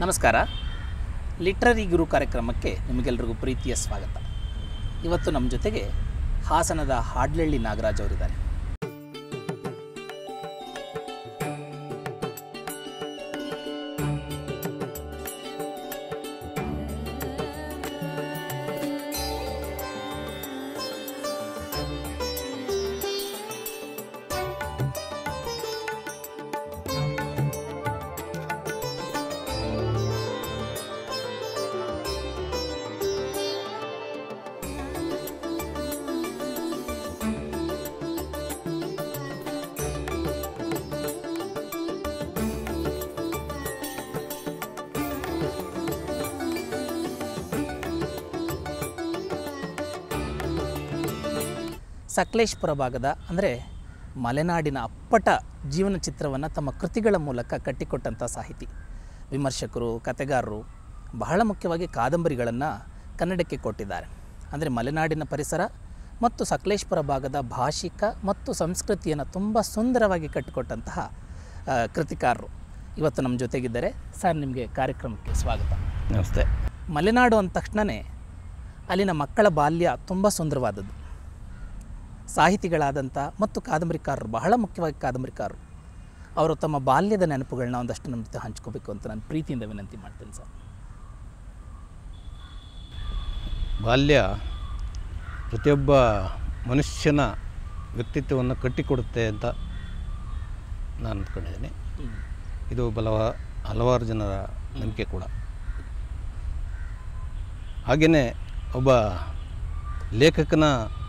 ನಮಸ್ಕಾರ ಲಿಟ್ರರಿ ಗುರು ಕಾರ್ಯಕ್ರಮಕ್ಕೆ ನಿಮಗೆಲ್ಲರಿಗೂ ಪ್ರೀತಿಯ ಸ್ವಾಗತ ಇವತ್ತು ನಮ್ಮ ಜೊತೆಗೆ ಹಾಸನದ ಹಾಡ್ಲಳ್ಳಿ ನಾಗರಾಜ್ ಅವರಿದ್ದಾರೆ ಸಕಲೇಶ್ಪುರ ಭಾಗದ ಅಂದರೆ ಮಲೆನಾಡಿನ ಅಪ್ಪಟ ಜೀವನ ಚಿತ್ರವನ್ನು ತಮ್ಮ ಕೃತಿಗಳ ಮೂಲಕ ಕಟ್ಟಿಕೊಟ್ಟಂಥ ಸಾಹಿತಿ ವಿಮರ್ಶಕರು ಕತೆಗಾರರು ಬಹಳ ಮುಖ್ಯವಾಗಿ ಕಾದಂಬರಿಗಳನ್ನು ಕನ್ನಡಕ್ಕೆ ಕೊಟ್ಟಿದ್ದಾರೆ ಅಂದರೆ ಮಲೆನಾಡಿನ ಪರಿಸರ ಮತ್ತು ಸಕಲೇಶ್ಪುರ ಭಾಗದ ಭಾಷಿಕ ಮತ್ತು ಸಂಸ್ಕೃತಿಯನ್ನು ತುಂಬ ಸುಂದರವಾಗಿ ಕಟ್ಟಿಕೊಟ್ಟಂತಹ ಆ, ಕೃತಿಕಾರರು ಇವತ್ತು ನಮ್ಮ ಜೊತೆಗಿದ್ದಾರೆ ಸರ್ ನಿಮಗೆ ಕಾರ್ಯಕ್ರಮಕ್ಕೆ ಸ್ವಾಗತ ನಮಸ್ತೆ ಮಲೆನಾಡು ಅಂದ ತಕ್ಷಣವೇ ಅಲ್ಲಿನ ಮಕ್ಕಳ ಬಾಲ್ಯ ತುಂಬ ಸುಂದರವಾದದ್ದು ಸಾಹಿತಿಗಳಾದಂಥ ಮತ್ತು ಕಾದಂಬರಿಕಾರರು ಬಹಳ ಮುಖ್ಯವಾಗಿ ಕಾದಂಬರಿಕಾರರು ಅವರು ತಮ್ಮ ಬಾಲ್ಯದ ನೆನಪುಗಳನ್ನ ಒಂದಷ್ಟು ನಮ್ಮ ಜೊತೆ ಹಂಚ್ಕೋಬೇಕು ಅಂತ ನಾನು ಪ್ರೀತಿಯಿಂದ ವಿನಂತಿ ಮಾಡ್ತೇನೆ ಸರ್ ಬಾಲ್ಯ ಪ್ರತಿಯೊಬ್ಬ ಮನುಷ್ಯನ ವ್ಯಕ್ತಿತ್ವವನ್ನು ಕಟ್ಟಿಕೊಡುತ್ತೆ ಅಂತ ನಾನು ಅಂದ್ಕೊಂಡಿದ್ದೀನಿ ಇದು ಬಲವ ಹಲವಾರು ಜನರ ನಂಬಿಕೆ ಕೂಡ ಹಾಗೆಯೇ ಒಬ್ಬ ಲೇಖಕನ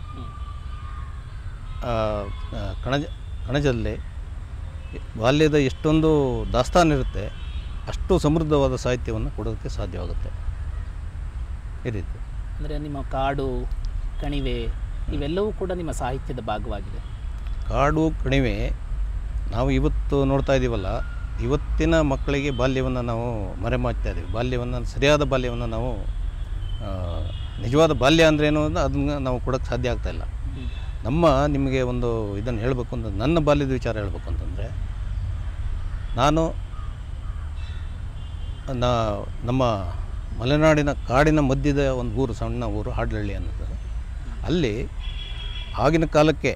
ಆ, ಆ, ಕಣಜ ಕಣಜದಲ್ಲಿ ಬಾಲ್ಯದ ಎಷ್ಟೊಂದು ದಾಸ್ತಾನಿರುತ್ತೆ ಅಷ್ಟು ಸಮೃದ್ಧವಾದ ಸಾಹಿತ್ಯವನ್ನು ಕೊಡೋದಕ್ಕೆ ಸಾಧ್ಯವಾಗುತ್ತೆ ಈ ರೀತಿ ಅಂದರೆ ನಿಮ್ಮ ಕಾಡು ಕಣಿವೆ ಇವೆಲ್ಲವೂ ಕೂಡ ನಿಮ್ಮ ಸಾಹಿತ್ಯದ ಭಾಗವಾಗಿದೆ ಕಾಡು ಕಣಿವೆ ನಾವು ಇವತ್ತು ನೋಡ್ತಾ ಇದ್ದೀವಲ್ಲ ಇವತ್ತಿನ ಮಕ್ಕಳಿಗೆ ಬಾಲ್ಯವನ್ನು ನಾವು ಮರೆಮಾಚ್ತಾ ಇದ್ದೀವಿ ಬಾಲ್ಯವನ್ನು ಸರಿಯಾದ ಬಾಲ್ಯವನ್ನು ನಾವು ಆ, ನಿಜವಾದ ಬಾಲ್ಯ ಅಂದ್ರೇನು ಅಂತ ಅದನ್ನ ನಾವು ಕೊಡೋಕ್ಕೆ ಸಾಧ್ಯ ಆಗ್ತಾ ಇಲ್ಲ ನಮ್ಮ ನಿಮಗೆ ಒಂದು ಇದನ್ನು ಹೇಳಬೇಕು ಅಂತ ನನ್ನ ಬಾಲ್ಯದ ವಿಚಾರ ಹೇಳಬೇಕು ಅಂತಂದರೆ ನಾನು ನಾ ನಮ್ಮ ಮಲೆನಾಡಿನ ಕಾಡಿನ ಮಧ್ಯದ ಒಂದು ಊರು ಸಣ್ಣ ಊರು ಹಾಡ್ಲಳ್ಳಿ ಅನ್ನೋದು ಅಲ್ಲಿ ಆಗಿನ ಕಾಲಕ್ಕೆ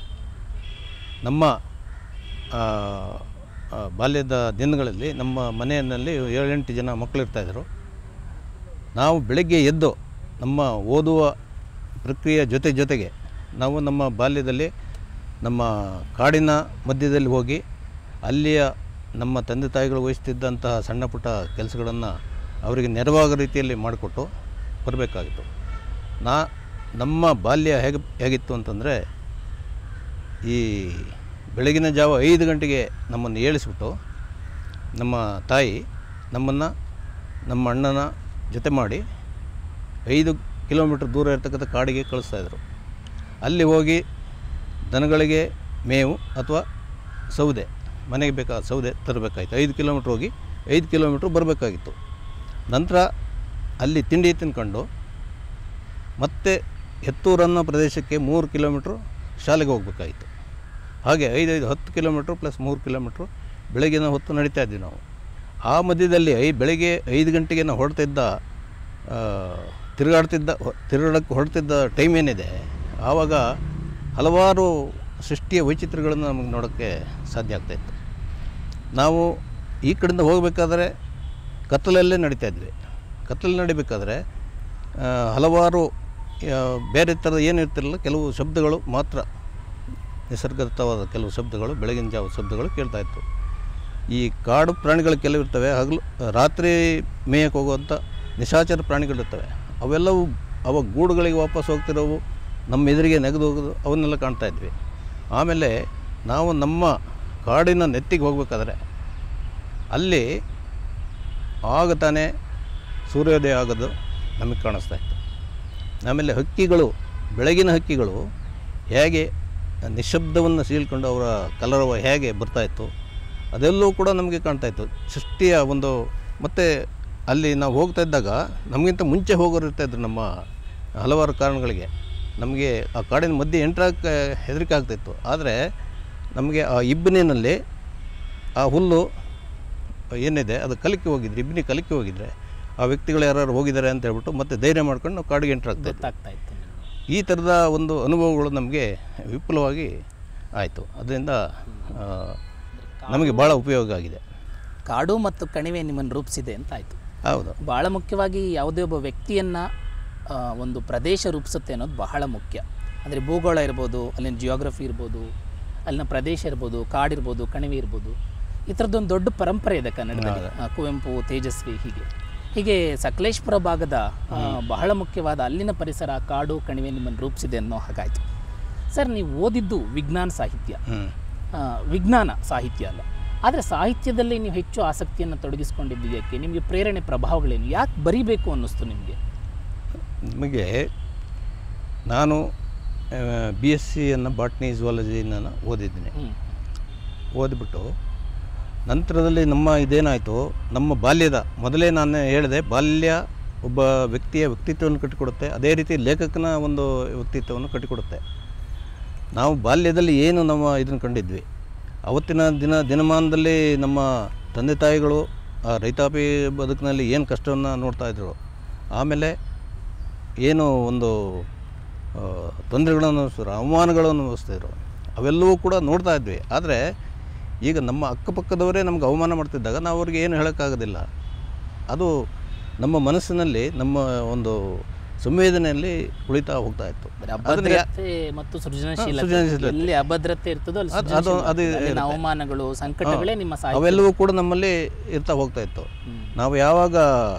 ನಮ್ಮ ಆ, ಆ, ಬಾಲ್ಯದ ದಿನಗಳಲ್ಲಿ ನಮ್ಮ ಮನೆಯಲ್ಲಿ ಏಳೆಂಟು ಜನ ಮಕ್ಕಳಿರ್ತಾಯಿದ್ರು ನಾವು ಬೆಳಗ್ಗೆ ಎದ್ದು ನಮ್ಮ ಓದುವ ಪ್ರಕ್ರಿಯೆ ಜೊತೆ ಜೊತೆಗೆ ನಾವು ನಮ್ಮ ಬಾಲ್ಯದಲ್ಲಿ ನಮ್ಮ ಕಾಡಿನ ಮಧ್ಯದಲ್ಲಿ ಹೋಗಿ ಅಲ್ಲಿಯ ನಮ್ಮ ತಂದೆ ತಾಯಿಗಳು ವಹಿಸ್ತಿದ್ದಂತಹ ಸಣ್ಣ ಪುಟ್ಟ ಕೆಲಸಗಳನ್ನು ಅವರಿಗೆ ನೆರವಾಗೋ ರೀತಿಯಲ್ಲಿ ಮಾಡಿಕೊಟ್ಟು ಬರಬೇಕಾಗಿತ್ತು ನಾ ನಮ್ಮ ಬಾಲ್ಯ ಹೇಗೆ ಹೇಗಿತ್ತು ಅಂತಂದರೆ ಈ ಬೆಳಗಿನ ಜಾವ ಐದು ಗಂಟೆಗೆ ನಮ್ಮನ್ನು ಏಳಿಸ್ಬಿಟ್ಟು ನಮ್ಮ ತಾಯಿ ನಮ್ಮನ್ನು ನಮ್ಮ ಅಣ್ಣನ ಜೊತೆ ಮಾಡಿ ಐದು ಕಿಲೋಮೀಟ್ರ್ ದೂರ ಇರ್ತಕ್ಕಂಥ ಕಾಡಿಗೆ ಕಳಿಸ್ತಾಯಿದ್ರು ಅಲ್ಲಿ ಹೋಗಿ ದನಗಳಿಗೆ ಮೇವು ಅಥವಾ ಸೌದೆ ಮನೆಗೆ ಬೇಕಾದ ಸೌದೆ ತರಬೇಕಾಯ್ತು ಐದು ಕಿಲೋಮೀಟ್ರ್ ಹೋಗಿ ಐದು ಕಿಲೋಮೀಟ್ರ್ ಬರಬೇಕಾಗಿತ್ತು ನಂತರ ಅಲ್ಲಿ ತಿಂಡಿ ತಿನ್ಕೊಂಡು ಮತ್ತೆ ಹೆತ್ತೂರು ಅನ್ನೋ ಪ್ರದೇಶಕ್ಕೆ ಮೂರು ಕಿಲೋಮೀಟ್ರು ಶಾಲೆಗೆ ಹೋಗ್ಬೇಕಾಯಿತು ಹಾಗೆ ಐದೈದು ಹತ್ತು ಕಿಲೋಮೀಟ್ರು ಪ್ಲಸ್ ಮೂರು ಕಿಲೋಮೀಟ್ರು ಬೆಳಗಿನ ಹೊತ್ತು ನಡೀತಾ ಇದ್ವಿ ನಾವು ಆ ಮಧ್ಯದಲ್ಲಿ ಐ ಬೆಳಗ್ಗೆ ಐದು ಗಂಟೆಗೆ ನಾವು ಹೊರಡ್ತಿದ್ದ ಆ, ತಿರುಗಾಡ್ತಿದ್ದ ಹೊ- ತಿರುಗಾಡಕ್ಕೆ ಹೊರಡ್ತಿದ್ದ ಟೈಮ್ ಏನಿದೆ ಆವಾಗ ಹಲವಾರು ಸೃಷ್ಟಿಯ ವೈಚಿತ್ರ್ಯಗಳನ್ನು ನಮಗೆ ನೋಡೋಕ್ಕೆ ಸಾಧ್ಯ ಆಗ್ತಾಯಿತ್ತು ನಾವು ಈ ಕಡೆಯಿಂದ ಹೋಗಬೇಕಾದ್ರೆ ಕತ್ತಲಲ್ಲೇ ನಡೀತಾ ಇದ್ವಿ ಕತ್ತಲಲ್ಲಿ ನಡಿಬೇಕಾದ್ರೆ ಆ, ಹಲವಾರು ಆ, ಬೇರೆ ಥರದ ಏನು ಇರ್ತಿರಲಿಲ್ಲ ಕೆಲವು ಶಬ್ದಗಳು ಮಾತ್ರ ನಿಸರ್ಗದತ್ತವಾದ ಕೆಲವು ಶಬ್ದಗಳು ಬೆಳಗಿನ ಜಾವ ಶಬ್ದಗಳು ಕೇಳ್ತಾ ಇತ್ತು ಈ ಕಾಡು ಪ್ರಾಣಿಗಳು ಕೆಲವು ಇರ್ತವೆ ಹಗಲು ರಾತ್ರಿ ಮೇಯಕ್ಕೆ ಹೋಗುವಂಥ ನಿಶಾಚರ ಪ್ರಾಣಿಗಳಿರ್ತವೆ ಅವೆಲ್ಲವೂ ಅವ ಗೂಡುಗಳಿಗೆ ವಾಪಸ್ ಹೋಗ್ತಿರೋವು ನಮ್ಮ ಎದುರಿಗೆ ನೆಗೆದು ಹೋಗೋದು ಅವನ್ನೆಲ್ಲ ಕಾಣ್ತಾ ಇದ್ವಿ ಆಮೇಲೆ ನಾವು ನಮ್ಮ ಕಾಡಿನ ನೆತ್ತಿಗೆ ಹೋಗಬೇಕಾದ್ರೆ ಅಲ್ಲಿ ಆಗ ತಾನೇ ಸೂರ್ಯೋದಯ ಆಗೋದು ನಮಗೆ ಕಾಣಿಸ್ತಾ ಇತ್ತು ಆಮೇಲೆ ಹಕ್ಕಿಗಳು ಬೆಳಗಿನ ಹಕ್ಕಿಗಳು ಹೇಗೆ ನಿಶಬ್ದವನ್ನು ಸೀಳ್ಕೊಂಡು ಅವರ ಕಲರವ ಹೇಗೆ ಬರ್ತಾಯಿತ್ತು ಅದೆಲ್ಲವೂ ಕೂಡ ನಮಗೆ ಕಾಣ್ತಾಯಿತ್ತು ಸೃಷ್ಟಿಯ ಒಂದು ಮತ್ತು ಅಲ್ಲಿ ನಾವು ಹೋಗ್ತಾ ಇದ್ದಾಗ ನಮಗಿಂತ ಮುಂಚೆ ಹೋಗೋರು ಇರ್ತಾಯಿದ್ರು ನಮ್ಮ ಹಲವಾರು ಕಾರಣಗಳಿಗೆ ನಮಗೆ ಆ ಕಾಡಿನ ಮಧ್ಯೆ ಎಂಟ್ರಾಕ್ಕೆ ಹೆದರಿಕೆ ಆಗ್ತಾಯಿತ್ತು ಆದರೆ ನಮಗೆ ಆ ಇಬ್ಬನಿನಲ್ಲಿ ಆ ಹುಲ್ಲು ಏನಿದೆ ಅದು ಕಲಿಕೆ ಹೋಗಿದ್ರೆ ಇಬ್ಬನಿ ಕಲಿಕೆ ಹೋಗಿದ್ರೆ ಆ ವ್ಯಕ್ತಿಗಳು ಯಾರು ಹೋಗಿದ್ದಾರೆ ಅಂತ ಹೇಳ್ಬಿಟ್ಟು ಮತ್ತೆ ಧೈರ್ಯ ಮಾಡ್ಕೊಂಡು ನಾವು ಕಾಡಿಗೆ ಎಂಟ್ರ್ ಆಗ್ತಾ ಇದ್ವಿ. ಗೊತ್ತಾಗ್ತಾ ಇತ್ತು ನಿಮ್ಗೆ. ಈ ಥರದ ಒಂದು ಅನುಭವಗಳು ನಮಗೆ ವಿಪುಲವಾಗಿ ಆಯಿತು ಅದರಿಂದ ಆ, ನಮಗೆ ಭಾಳ ಉಪಯೋಗ ಆಗಿದೆ ಕಾಡು ಮತ್ತು ಕಣಿವೆ ನಿಮ್ಮನ್ನು ರೂಪಿಸಿದೆ ಅಂತ ಆಯಿತು ಹೌದು ಭಾಳ ಮುಖ್ಯವಾಗಿ ಯಾವುದೇ ಒಬ್ಬ ವ್ಯಕ್ತಿಯನ್ನು ಒಂದು ಪ್ರದೇಶ ರೂಪಿಸುತ್ತೆ ಅನ್ನೋದು ಬಹಳ ಮುಖ್ಯ ಅಂದರೆ ಭೂಗೋಳ ಇರ್ಬೋದು ಅಲ್ಲಿನ ಜಿಯೋಗ್ರಫಿ ಇರ್ಬೋದು ಅಲ್ಲಿನ ಪ್ರದೇಶ ಇರ್ಬೋದು ಕಾಡಿರ್ಬೋದು ಕಣಿವೆ ಇರ್ಬೋದು ಈ ಥರದ್ದೊಂದು ದೊಡ್ಡ ಪರಂಪರೆ ಇದೆ ಕನ್ನಡದಲ್ಲಿ ಆ, ಕುವೆಂಪು ತೇಜಸ್ವಿ ಹೀಗೆ ಹೀಗೆ ಸಕಲೇಶ್ಪುರ ಭಾಗದ ಆ, ಬಹಳ ಮುಖ್ಯವಾದ ಅಲ್ಲಿನ ಪರಿಸರ ಕಾಡು ಕಣಿವೆ ನಿಮ್ಮನ್ನು ರೂಪಿಸಿದೆ ಅನ್ನೋ ಹಾಗಾಯಿತು ಸರ್ ನೀವು ಓದಿದ್ದು ವಿಜ್ಞಾನ ಸಾಹಿತ್ಯ ಹ್ಞೂ ಆ, ವಿಜ್ಞಾನ ಸಾಹಿತ್ಯ ಅಲ್ಲ ಆದರೆ ಸಾಹಿತ್ಯದಲ್ಲಿ ನೀವು ಹೆಚ್ಚು ಆಸಕ್ತಿಯನ್ನು ತೊಡಗಿಸ್ಕೊಂಡಿದ್ದಕ್ಕೆ ನಿಮಗೆ ಪ್ರೇರಣೆ ಪ್ರಭಾವಗಳೇನು ಯಾಕೆ ಬರೀಬೇಕು ಅನ್ನಿಸ್ತು ನಿಮಗೆ ನಿಮಗೆ ನಾನು ಬಿ ಎಸ್ ಸಿಯನ್ನು ಬಾಟ್ನಿ ಝುವಾಲಜಿನ ಓದಿದ್ದೀನಿ ಹ್ಞೂ ಓದಿಬಿಟ್ಟು ನಂತರದಲ್ಲಿ ನಮ್ಮ ಇದೇನಾಯಿತು ನಮ್ಮ ಬಾಲ್ಯದ ಮೊದಲೇ ನಾನು ಹೇಳಿದೆ ಬಾಲ್ಯ ಒಬ್ಬ ವ್ಯಕ್ತಿಯ ವ್ಯಕ್ತಿತ್ವವನ್ನು ಕಟ್ಟಿಕೊಡುತ್ತೆ ಅದೇ ರೀತಿ ಲೇಖಕನ ಒಂದು ವ್ಯಕ್ತಿತ್ವವನ್ನು ಕಟ್ಟಿಕೊಡುತ್ತೆ ನಾವು ಬಾಲ್ಯದಲ್ಲಿ ಏನು ನಮ್ಮ ಇದನ್ನು ಕಂಡಿದ್ವಿ ಅವತ್ತಿನ ದಿನ ದಿನಮಾನದಲ್ಲಿ ನಮ್ಮ ತಂದೆ ತಾಯಿಗಳು ಆ ರೈತಾಪಿ ಬದುಕಿನಲ್ಲಿ ಏನು ಕಷ್ಟವನ್ನು ನೋಡ್ತಾ ಇದ್ರು ಆಮೇಲೆ ಏನು ಒಂದು ಆ, ತೊಂದರೆಗಳನ್ನು ಅನಿಸ್ತಾರೆ ಅವಮಾನಗಳನ್ನು ಅನಿಸ್ತಿದ್ರು ಅವೆಲ್ಲವೂ ಕೂಡ ನೋಡ್ತಾ ಇದ್ವಿ ಆದರೆ ಈಗ ನಮ್ಮ ಅಕ್ಕಪಕ್ಕದವರೇ ನಮ್ಗೆ ಅವಮಾನ ಮಾಡ್ತಿದ್ದಾಗ ನಾವು ಅವ್ರಿಗೆ ಏನು ಹೇಳೋಕ್ಕಾಗೋದಿಲ್ಲ ಅದು ನಮ್ಮ ಮನಸ್ಸಿನಲ್ಲಿ ನಮ್ಮ ಒಂದು ಸಂವೇದನೆಯಲ್ಲಿ ಉಳಿತಾ ಹೋಗ್ತಾ ಇತ್ತು ಅದನ್ನ ಯಾ- ಅಭದ್ರತೆ ಮತ್ತು ಸೃಜನಶೀಲತೆ ಸೃಜನಶೀಲತೆ. ಎಲ್ಲಿ ಅಭದ್ರತೆ ಇರ್ತದೋ ಅಲ್ಲಿ ಅದು- ಅದು- ಅದು ಸೃಜನಶೀಲತೆ. ಅಲ್ಲಿನ ಅವಮಾನಗಳು ಸಂಕಟಗಳೇ ನಿಮ್ಮ ಸಾಹಿತ್ಯ ಅವೆಲ್ಲವೂ ಕೂಡ ನಮ್ಮಲ್ಲಿ ಇರ್ತಾ ಹೋಗ್ತಾ ಇತ್ತು ಹ್ಮ್. ನಾವು ಯಾವಾಗ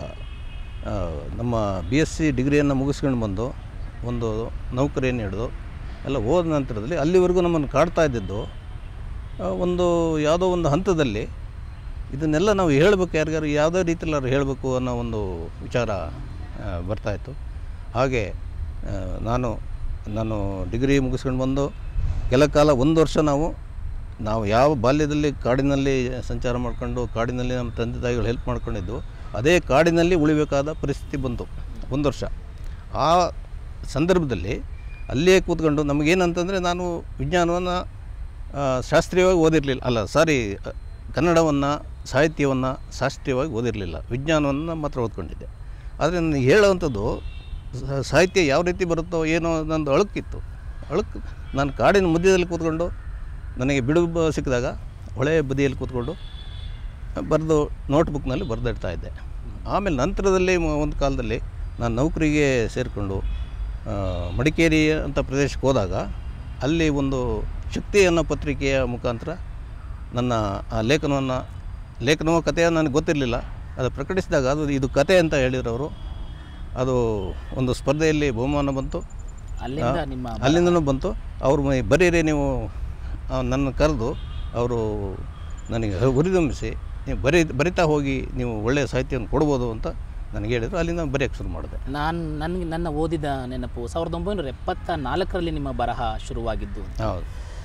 ಆ, ನಮ್ಮ ಬಿ ಎಸ್ ಸಿ ಡಿಗ್ರಿಯನ್ನು ಮುಗಿಸ್ಕೊಂಡು ಬಂದು ಒಂದು ನೌಕರಿಯನ್ನು ಹಿಡಿದು ಎಲ್ಲ ಹೋದ ನಂತರದಲ್ಲಿ ಅಲ್ಲಿವರೆಗೂ ನಮ್ಮನ್ನು ಕಾಡ್ತಾ ಇದ್ದಿದ್ದು ಆ, ಒಂದು ಯಾವುದೋ ಒಂದು ಹಂತದಲ್ಲಿ ಇದನ್ನೆಲ್ಲ ನಾವು ಹೇಳಬೇಕು ಯಾರಿಗಾರು ಯಾವುದೇ ರೀತಿಯಲ್ಲಿ ಅವ್ರು ಹೇಳಬೇಕು ಅನ್ನೋ ಒಂದು ವಿಚಾರ ಆ, ಬರ್ತಾಯಿತ್ತು ಹಾಗೆ ಆ, ನಾನು ನಾನು ಡಿಗ್ರಿ ಮುಗಿಸ್ಕೊಂಡು ಬಂದು ಕೆಲ ಕಾಲ ಒಂದು ವರ್ಷ ನಾವು ನಾವು ಯಾವ ಬಾಲ್ಯದಲ್ಲಿ ಕಾಡಿನಲ್ಲಿ ಸಂಚಾರ ಮಾಡ್ಕೊಂಡು ಕಾಡಿನಲ್ಲಿ ನಮ್ಮ ತಂದೆ ತಾಯಿಗಳು ಹೆಲ್ಪ್ ಮಾಡ್ಕೊಂಡಿದ್ದು ಅದೇ ಕಾಡಿನಲ್ಲಿ ಉಳಿಬೇಕಾದ ಪರಿಸ್ಥಿತಿ ಬಂತು ಒಂದು ವರ್ಷ ಆ ಸಂದರ್ಭದಲ್ಲಿ ಅಲ್ಲಿಯೇ ಕೂತ್ಕೊಂಡು ನಮಗೇನಂತಂದರೆ ನಾನು ವಿಜ್ಞಾನವನ್ನು ಶಾಸ್ತ್ರೀಯವಾಗಿ ಓದಿರಲಿಲ್ಲ ಅಲ್ಲ ಸಾರಿ ಕನ್ನಡವನ್ನು ಸಾಹಿತ್ಯವನ್ನು ಶಾಸ್ತ್ರೀಯವಾಗಿ ಓದಿರಲಿಲ್ಲ ವಿಜ್ಞಾನವನ್ನು ಮಾತ್ರ ಓದ್ಕೊಂಡಿದ್ದೆ ಆದರೆ ನನಗೆ ಹೇಳೋವಂಥದ್ದು ಸ- ಸಾಹಿತ್ಯ ಯಾವ ರೀತಿ ಬರುತ್ತೋ ಏನೋ ನಂದು ಅಳುಕಿತ್ತು ಅಳುಕು ನಾನು ಕಾಡಿನ ಮಧ್ಯದಲ್ಲಿ ಕೂತ್ಕೊಂಡು ನನಗೆ ಬಿಡು ಬ- ಸಿಕ್ಕಿದಾಗ ಹೊಳೆ ಬದಿಯಲ್ಲಿ ಕೂತ್ಕೊಂಡು ಬರೆದು ನೋಟ್ಬುಕ್ನಲ್ಲಿ ಬರೆದಿಡ್ತಾ ಇದ್ದೆ ಆಮೇಲೆ ನಂತರದಲ್ಲಿ ಮ- ಒಂದು ಕಾಲದಲ್ಲಿ ನಾನು ನೌಕರಿಗೆ ಸೇರಿಕೊಂಡು ಆ, ಮಡಿಕೇರಿ ಅಂತ ಪ್ರದೇಶಕ್ಕೆ ಹೋದಾಗ ಅಲ್ಲಿ ಒಂದು ಶಕ್ತಿ ಅನ್ನೋ ಪತ್ರಿಕೆಯ ಮುಖಾಂತರ ನನ್ನ ಆ ಲೇಖನವನ್ನು ಲೇಖನವೋ ಕಥೆಯ ನನಗೆ ಗೊತ್ತಿರಲಿಲ್ಲ ಅದು ಪ್ರಕಟಿಸಿದಾಗ ಅದು ಇದು ಕತೆ ಅಂತ ಹೇಳಿರೋರು ಅದು ಒಂದು ಸ್ಪರ್ಧೆಯಲ್ಲಿ ಬಹುಮಾನ ಬಂತು ಅಲ್ಲಿಂದ ನಿಮ್ಮ ಅಲ್ಲಿಂದನೂ ಬಂತು ಅವ್ರು ಮ- ಬರೀರಿ ನೀವು ಆ, ನನ್ನ ಕರೆದು ಅವರು ನನಗೆ ಹುರಿದುಂಬಿಸಿ ನೀವು ಬರೀ ಬರಿತಾ ಹೋಗಿ ನೀವು ಒಳ್ಳೆಯ ಸಾಹಿತ್ಯವನ್ನು ಕೊಡ್ಬೋದು ಅಂತ ನನಗೆ ಹೇಳಿದರು ಅಲ್ಲಿಂದ ಬರೆಯೋಕ್ಕೆ ಶುರು ಮಾಡಿದೆ ನಾನು ನನಗೆ ನನ್ನ ಓದಿದ ನೆನಪು ಸಾವಿರದ ಒಂಬೈನೂರ ಎಪ್ಪತ್ತ ನಾಲ್ಕರಲ್ಲಿ ನಿಮ್ಮ ಬರಹ ಶುರುವಾಗಿದ್ದು ಹೌದು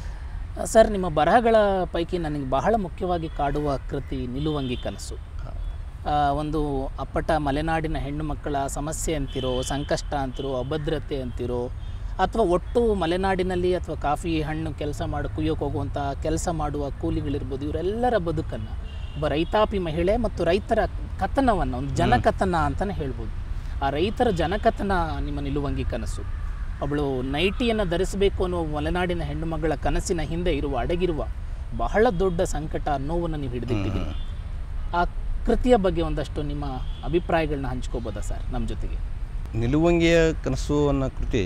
ಸರ್ ನಿಮ್ಮ ಬರಹಗಳ ಪೈಕಿ ನನಗೆ ಬಹಳ ಮುಖ್ಯವಾಗಿ ಕಾಡುವ ಕೃತಿ ನಿಲುವಂಗಿ ಕನಸು ಆ, ಒಂದು ಅಪ್ಪಟ ಮಲೆನಾಡಿನ ಹೆಣ್ಣು ಮಕ್ಕಳ ಸಮಸ್ಯೆ ಅಂತಿರೋ ಸಂಕಷ್ಟ ಅಂತಿರೋ ಅಭದ್ರತೆ ಅಂತಿರೋ ಅಥವಾ ಒಟ್ಟು ಮಲೆನಾಡಿನಲ್ಲಿ ಅಥವಾ ಕಾಫಿ ಹಣ್ಣು ಕೆಲಸ ಮಾಡಿ ಕುಯ್ಯೋಕೆ ಹೋಗುವಂಥ ಕೆಲಸ ಮಾಡುವ ಕೂಲಿಗಳಿರ್ಬೋದು ಇವರೆಲ್ಲರ ಬದುಕನ್ನು ಒಬ್ಬ ರೈತಾಪಿ ಮಹಿಳೆ ಮತ್ತು ರೈತರ ಕಥನವನ್ನು ಒಂದು ಜನಕಥನ ಅಂತಲೇ ಹೇಳ್ಬೋದು ಆ ರೈತರ ಜನಕಥನ ನಿಮ್ಮ ನಿಲುವಂಗಿ ಕನಸು ಅವಳು ನೈಟಿಯನ್ನು ಧರಿಸಬೇಕು ಅನ್ನುವ ಮಲೆನಾಡಿನ ಹೆಣ್ಣು ಮಗಳ ಕನಸಿನ ಹಿಂದೆ ಇರುವ ಅಡಗಿರುವ ಬಹಳ ದೊಡ್ಡ ಸಂಕಟ ನೋವನ್ನು ನೀವು ಹಿಡಿದಿಟ್ಟಿದ್ದೀರಿ ಆ ಕೃತಿಯ ಬಗ್ಗೆ ಒಂದಷ್ಟು ನಿಮ್ಮ ಅಭಿಪ್ರಾಯಗಳನ್ನ ಹಂಚ್ಕೋಬೋದಾ ಸರ್ ನಮ್ಮ ಜೊತೆಗೆ ನಿಲುವಂಗಿಯ ಕನಸು ಅನ್ನೋ ಕೃತಿ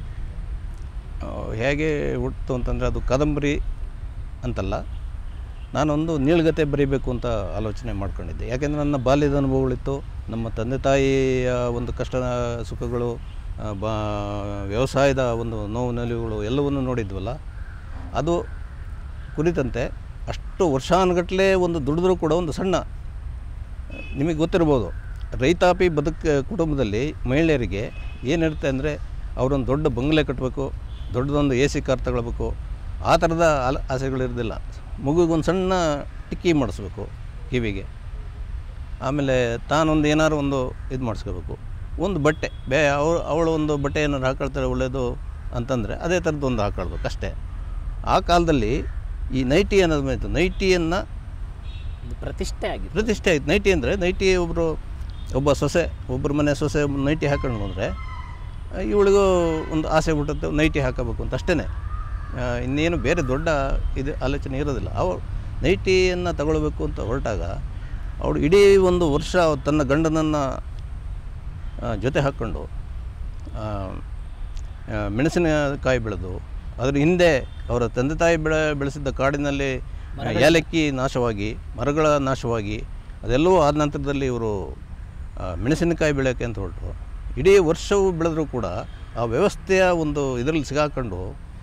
ಆ, ಹೇಗೆ ಹುಟ್ಟಿತು ಅಂತಂದರೆ ಅದು ಕಾದಂಬರಿ ಅಂತಲ್ಲ ನಾನೊಂದು ನೀಳ್ಗತೆ ಬರೀಬೇಕು ಅಂತ ಆಲೋಚನೆ ಮಾಡ್ಕೊಂಡಿದ್ದೆ ಯಾಕೆಂದರೆ ನನ್ನ ಬಾಲ್ಯದ ಅನುಭವಗಳಿತ್ತು ನಮ್ಮ ತಂದೆ ತಾಯಿಯ ಒಂದು ಕಷ್ಟ ಸುಖಗಳು ಆ, ಬಾ ವ್ಯವಸಾಯದ ಒಂದು ನೋವು ನಲಿವುಗಳು ಎಲ್ಲವನ್ನು ನೋಡಿದ್ವಲ್ಲ ಅದು ಕುರಿತಂತೆ ಅಷ್ಟು ವರ್ಷಾನುಗಟ್ಟಲೆ ಒಂದು ದುಡಿದ್ರೂ ಕೂಡ ಒಂದು ಸಣ್ಣ ನಿಮಗೆ ಗೊತ್ತಿರ್ಬೋದು ರೈತಾಪಿ ಬದುಕು ಕುಟುಂಬದಲ್ಲಿ ಮಹಿಳೆಯರಿಗೆ ಏನಿರುತ್ತೆ ಅಂದರೆ ಅವರೊಂದು ದೊಡ್ಡ ಬಂಗಲೆ ಕಟ್ಟಬೇಕು ದೊಡ್ಡದೊಂದು ಎ ಸಿ ಕಾರ್ ತಗೊಳ್ಬೇಕು ಆ ಥರದ ಆಲ ಆಸೆಗಳಿರೋದಿಲ್ಲ ಮಗುಗೊಂದು ಸಣ್ಣ ಟಿಕ್ಕಿ ಮಾಡಿಸ್ಬೇಕು ಕಿವಿಗೆ ಆಮೇಲೆ ತಾನೊಂದು ಏನಾದ್ರು ಒಂದು ಇದು ಮಾಡಿಸ್ಕೋಬೇಕು ಒಂದು ಬಟ್ಟೆ ಬೇ ಅವಳು ಅವಳು ಒಂದು ಬಟ್ಟೆ ಏನಾದ್ರು ಹಾಕೊಳ್ತಾರೆ ಒಳ್ಳೆಯದು ಅಂತಂದರೆ ಅದೇ ಥರದ್ದು ಒಂದು ಹಾಕೊಳ್ಬೇಕು ಅಷ್ಟೇ ಆ ಕಾಲದಲ್ಲಿ ಈ ನೈಟಿ ಅನ್ನೋದು ಬಂತು ನೈಟಿಯನ್ನು ಒಂದು ಪ್ರತಿಷ್ಠೆ ಆಗಿದೆ ಪ್ರತಿಷ್ಠೆ ಆಯ್ತು ನೈಟಿ ಅಂದರೆ ನೈಟಿ ಒಬ್ಬರು ಒಬ್ಬ ಸೊಸೆ ಒಬ್ಬರ ಮನೆ ಸೊಸೆ ನೈಟಿ ಹಾಕೊಂಡು ಬಂದರೆ ಇವಳಿಗೂ ಒಂದು ಆಸೆ ಬಿಟ್ಟದ್ದು ನೈಟಿ ಹಾಕಬೇಕು ಅಂತ ಅಷ್ಟೇ ಇನ್ನೇನು ಬೇರೆ ದೊಡ್ಡ ಇದು ಆಲೋಚನೆ ಇರೋದಿಲ್ಲ ಅವಳು ನೈಟಿಯನ್ನು ತಗೊಳ್ಬೇಕು ಅಂತ ಹೊರಟಾಗ ಅವಳು ಇಡೀ ಒಂದು ವರ್ಷ ತನ್ನ ಗಂಡನನ್ನು ಜೊತೆ ಹಾಕ್ಕೊಂಡು ಆ, ಆ, ಮೆಣಸಿನಕಾಯಿ ಬೆಳೆದು ಅದ್ರ ಹಿಂದೆ ಅವರ ತಂದೆ ತಾಯಿ ಬೆಳೆ ಬೆಳೆಸಿದ್ದ ಕಾಡಿನಲ್ಲಿ ಏಲಕ್ಕಿ ನಾಶವಾಗಿ ಮರಗಳ ನಾಶವಾಗಿ ಅದೆಲ್ಲವೂ ಆದ ನಂತರದಲ್ಲಿ ಇವರು ಆ, ಮೆಣಸಿನಕಾಯಿ ಬೆಳೆಯೋಕ್ಕೆ ಅಂತ ಹೊರಟರು ಇಡೀ ವರ್ಷವೂ ಬೆಳೆದರೂ ಕೂಡ ಆ ವ್ಯವಸ್ಥೆಯ ಒಂದು ಇದರಲ್ಲಿ ಸಿಗಾಕೊಂಡು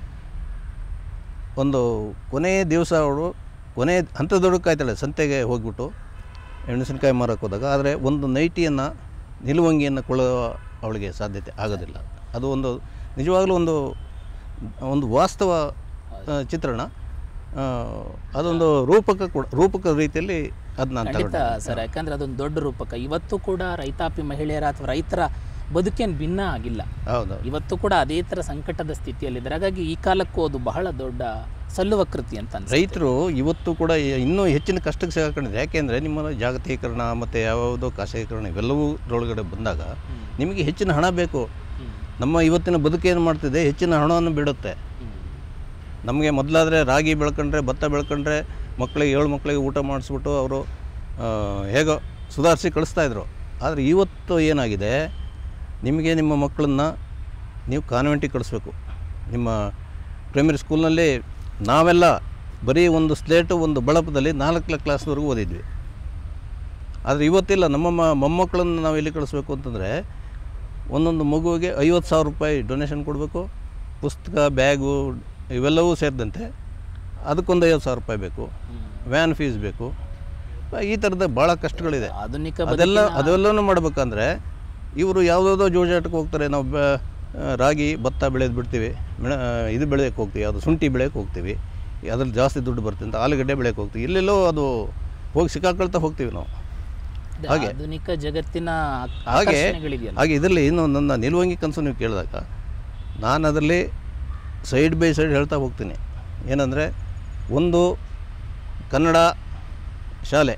ಒಂದು ಕೊನೆಯ ದಿವಸ ಅವಳು ಕೊನೆ ಹಂತದೊಳಗೆ ಕಾಯ್ತಾಳೆ ಸಂತೆಗೆ ಹೋಗ್ಬಿಟ್ಟು ಮೆಣಸಿನಕಾಯಿ ಮಾರಕ್ಕೆ ಹೋದಾಗ ಆದರೆ ಒಂದು ನೈಟಿಯನ್ನು ನಿಲುವಂಗಿಯನ್ನು ಕೊಳ್ಳುವ ಅವಳಿಗೆ ಸಾಧ್ಯತೆ ಆಗೋದಿಲ್ಲ ಅದು ಒಂದು ನಿಜವಾಗಲೂ ಒಂದು ಒಂದು ವಾಸ್ತವ ಆ, ಚಿತ್ರಣ ಆ, ಅದೊಂದು ರೂಪಕ ಕೂಡ ರೂಪಕ ರೀತಿಯಲ್ಲಿ ಅದನ್ನ ಖಂಡಿತ ಸರ್ ಯಾಕಂದ್ರೆ ಅದೊಂದು ದೊಡ್ಡ ರೂಪಕ ಇವತ್ತು ಕೂಡ ರೈತಾಪಿ ಮಹಿಳೆಯರ ಅಥವಾ ರೈತರ ಬದುಕೇನು ಭಿನ್ನ ಆಗಿಲ್ಲ ಹೌದು ಇವತ್ತು ಕೂಡ ಅದೇ ಥರ ಸಂಕಟದ ಸ್ಥಿತಿಯಲ್ಲಿದ್ದಾರೆ ಹಾಗಾಗಿ ಈ ಕಾಲಕ್ಕೂ ಅದು ಬಹಳ ದೊಡ್ಡ ಸಲ್ಲುವ ಕೃತಿ ಅಂತ ಅನ್ಸುತ್ತೆ ರೈತರು ಇವತ್ತು ಕೂಡ ಇನ್ನೂ ಹೆಚ್ಚಿನ ಕಷ್ಟಕ್ಕೆ ಸಿಗಾಕೊಂಡಿದೆ ಯಾಕೆಂದರೆ ನಿಮ್ಮ ಜಾಗತೀಕರಣ ಮತ್ತು ಯಾವುದೋ ಖಾಸಗೀಕರಣ ಇವೆಲ್ಲವೂ ಒಳಗಡೆ ಬಂದಾಗ ಹ್ಮ್. ನಿಮಗೆ ಹೆಚ್ಚಿನ ಹಣ ಬೇಕು ಹ್ಮ್. ನಮ್ಮ ಇವತ್ತಿನ ಬದುಕೇನು ಮಾಡ್ತಿದೆ ಹೆಚ್ಚಿನ ಹಣವನ್ನು ಬಿಡುತ್ತೆ ಹ್ಮ್. ನಮಗೆ ಮೊದಲಾದರೆ ರಾಗಿ ಬೆಳ್ಕೊಂಡ್ರೆ ಭತ್ತ ಬೆಳ್ಕೊಂಡ್ರೆ ಮಕ್ಕಳಿಗೆ ಏಳು ಮಕ್ಕಳಿಗೆ ಊಟ ಮಾಡಿಸ್ಬಿಟ್ಟು ಅವರು ಹೇಗೋ ಸುಧಾರಿಸಿ ಕಳಿಸ್ತಾಯಿದ್ರು ಆದರೆ ಇವತ್ತು ಏನಾಗಿದೆ ನಿಮಗೆ ನಿಮ್ಮ ಮಕ್ಕಳನ್ನ ನೀವು ಕಾನ್ವೆಂಟಿಗೆ ಕಳಿಸ್ಬೇಕು ನಿಮ್ಮ ಪ್ರೈಮರಿ ಸ್ಕೂಲ್ನಲ್ಲಿ ನಾವೆಲ್ಲ ಬರೀ ಒಂದು ಸ್ಲೇಟು ಒಂದು ಬಳಪದಲ್ಲಿ ನಾಲ್ಕನೇ ಕ್ಲಾಸ್ವರೆಗೂ ಓದಿದ್ವಿ ಆದರೆ ಇವತ್ತಿಲ್ಲ ನಮ್ಮ ಮ ಮೊಮ್ಮಕ್ಕಳನ್ನು ನಾವು ಎಲ್ಲಿ ಕಳಿಸ್ಬೇಕು ಅಂತಂದರೆ ಒಂದೊಂದು ಮಗುವಿಗೆ ಐವತ್ತು ಸಾವಿರ ರೂಪಾಯಿ ಡೊನೇಷನ್ ಕೊಡಬೇಕು ಪುಸ್ತಕ ಬ್ಯಾಗು ಇವೆಲ್ಲವೂ ಸೇರಿದಂತೆ ಅದಕ್ಕೊಂದು ಐವತ್ತು ಸಾವಿರ ರೂಪಾಯಿ ಬೇಕು ಹ್ಮ್. ವ್ಯಾನ್ ಫೀಸ್ ಬೇಕು ಈ ಥರದ ಭಾಳ ಕಷ್ಟಗಳಿದೆ ಆಧುನಿಕ ಅದೆಲ್ಲ ಅದೆಲ್ಲನೂ ಮಾಡ್ಬೇಕಂದ್ರೆ ಇವರು ಯಾವುದಾವುದೋ ಜೋಜಾಟಕ್ಕೆ ಹೋಗ್ತಾರೆ ನಾವು ಬ ಆ, ರಾಗಿ ಭತ್ತ ಬೆಳೆದು ಬಿಡ್ತೀವಿ ಮೆಣ ಆ, ಇದು ಬೆಳೆಯೋಕ್ಕೆ ಹೋಗ್ತೀವಿ ಅದು ಶುಂಠಿ ಬೆಳೆಯೋಕ್ಕೆ ಹೋಗ್ತೀವಿ ಅದ್ರಲ್ಲಿ ಜಾಸ್ತಿ ದುಡ್ಡು ಬರುತ್ತೆ ಅಂತ ಆಲೂಗಡ್ಡೆ ಬೆಳೆಯೋಕ್ಕೆ ಹೋಗ್ತೀವಿ ಎಲ್ಲೆಲ್ಲೋ ಅದು ಹೋಗಿ ಸಿಕ್ಕಾಕೊಳ್ತಾ ಹೋಗ್ತೀವಿ ನಾವು ಇದು ಹಾಗೆ. ಆಧುನಿಕ ಜಗತ್ತಿನ ಆಕ್- ಹಾಗೆ ಆಕರ್ಷಣೆಗಳಿದೆಯಲ್ಲ ಹಾಗೆ ಇದರಲ್ಲಿ ಇನ್ನು ನನ್ನ ನಿಲುವಂಗಿ ಕನಸು ನೀವು ಕೇಳಿದಾಗ ನಾನು ಅದರಲ್ಲಿ ಸೈಡ್ ಬೈ ಸೈಡ್ ಹೇಳ್ತಾ ಹೋಗ್ತೀನಿ ಏನಂದರೆ ಒಂದು ಕನ್ನಡ ಶಾಲೆ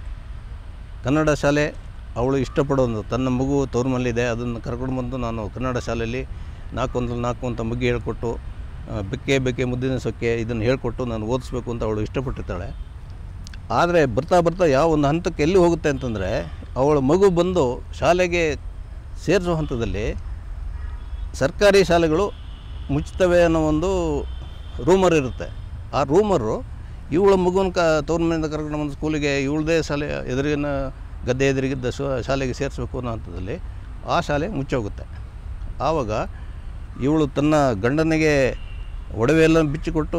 ಕನ್ನಡ ಶಾಲೆ ಅವಳು ಇಷ್ಟಪಡೋದು ತನ್ನ ಮಗು ತವ್ರ ಮನೇಲಿದೆ ಅದನ್ನು ಕರ್ಕೊಂಡು ಬಂದು ನಾನು ಕನ್ನಡ ಶಾಲೆಯಲ್ಲಿ ನಾಲ್ಕೊಂದು ನಾಲ್ಕು ಅಂತ ಮುಗ್ಗಿ ಹೇಳ್ಕೊಟ್ಟು ಆ, ಬೆಕ್ಕೆ ಬೆಕ್ಕೆ ಮುದ್ದಿನ ಸೊಕ್ಕೆ ಇದನ್ನು ಹೇಳ್ಕೊಟ್ಟು ನಾನು ಓದಿಸ್ಬೇಕು ಅಂತ ಅವಳು ಇಷ್ಟಪಟ್ಟಿರ್ತಾಳೆ ಆದರೆ ಬರ್ತಾ ಬರ್ತಾ ಯಾವ ಒಂದು ಹಂತಕ್ಕೆ ಎಲ್ಲಿ ಹೋಗುತ್ತೆ ಅಂತಂದರೆ ಅವಳ ಮಗು ಬಂದು ಶಾಲೆಗೆ ಸೇರಿಸೋ ಹಂತದಲ್ಲಿ ಸರ್ಕಾರಿ ಶಾಲೆಗಳು ಮುಚ್ತವೆ ಅನ್ನೋ ಒಂದು ರೂಮರ್ ಇರುತ್ತೆ ಆ ರೂಮರು ಇವಳ ಮಗುನ ಕ ತವ್ರ ಮನೆಯಿಂದ ಕರ್ಕೊಂಡು ಬಂದು ಸ್ಕೂಲಿಗೆ ಇವಳದೇ ಶಾಲೆ ಎದುರಿನ ಗದ್ದೆ ಎದುರಿಗಿದ್ದ ಶೋ ಶಾಲೆಗೆ ಸೇರಿಸ್ಬೇಕು ಅನ್ನೋ ಹಂತದಲ್ಲಿ ಆ ಶಾಲೆ ಮುಚ್ಚೋಗುತ್ತೆ ಆವಾಗ ಇವಳು ತನ್ನ ಗಂಡನಿಗೆ ಒಡವೆ ಎಲ್ಲ ಬಿಚ್ಚಿಕೊಟ್ಟು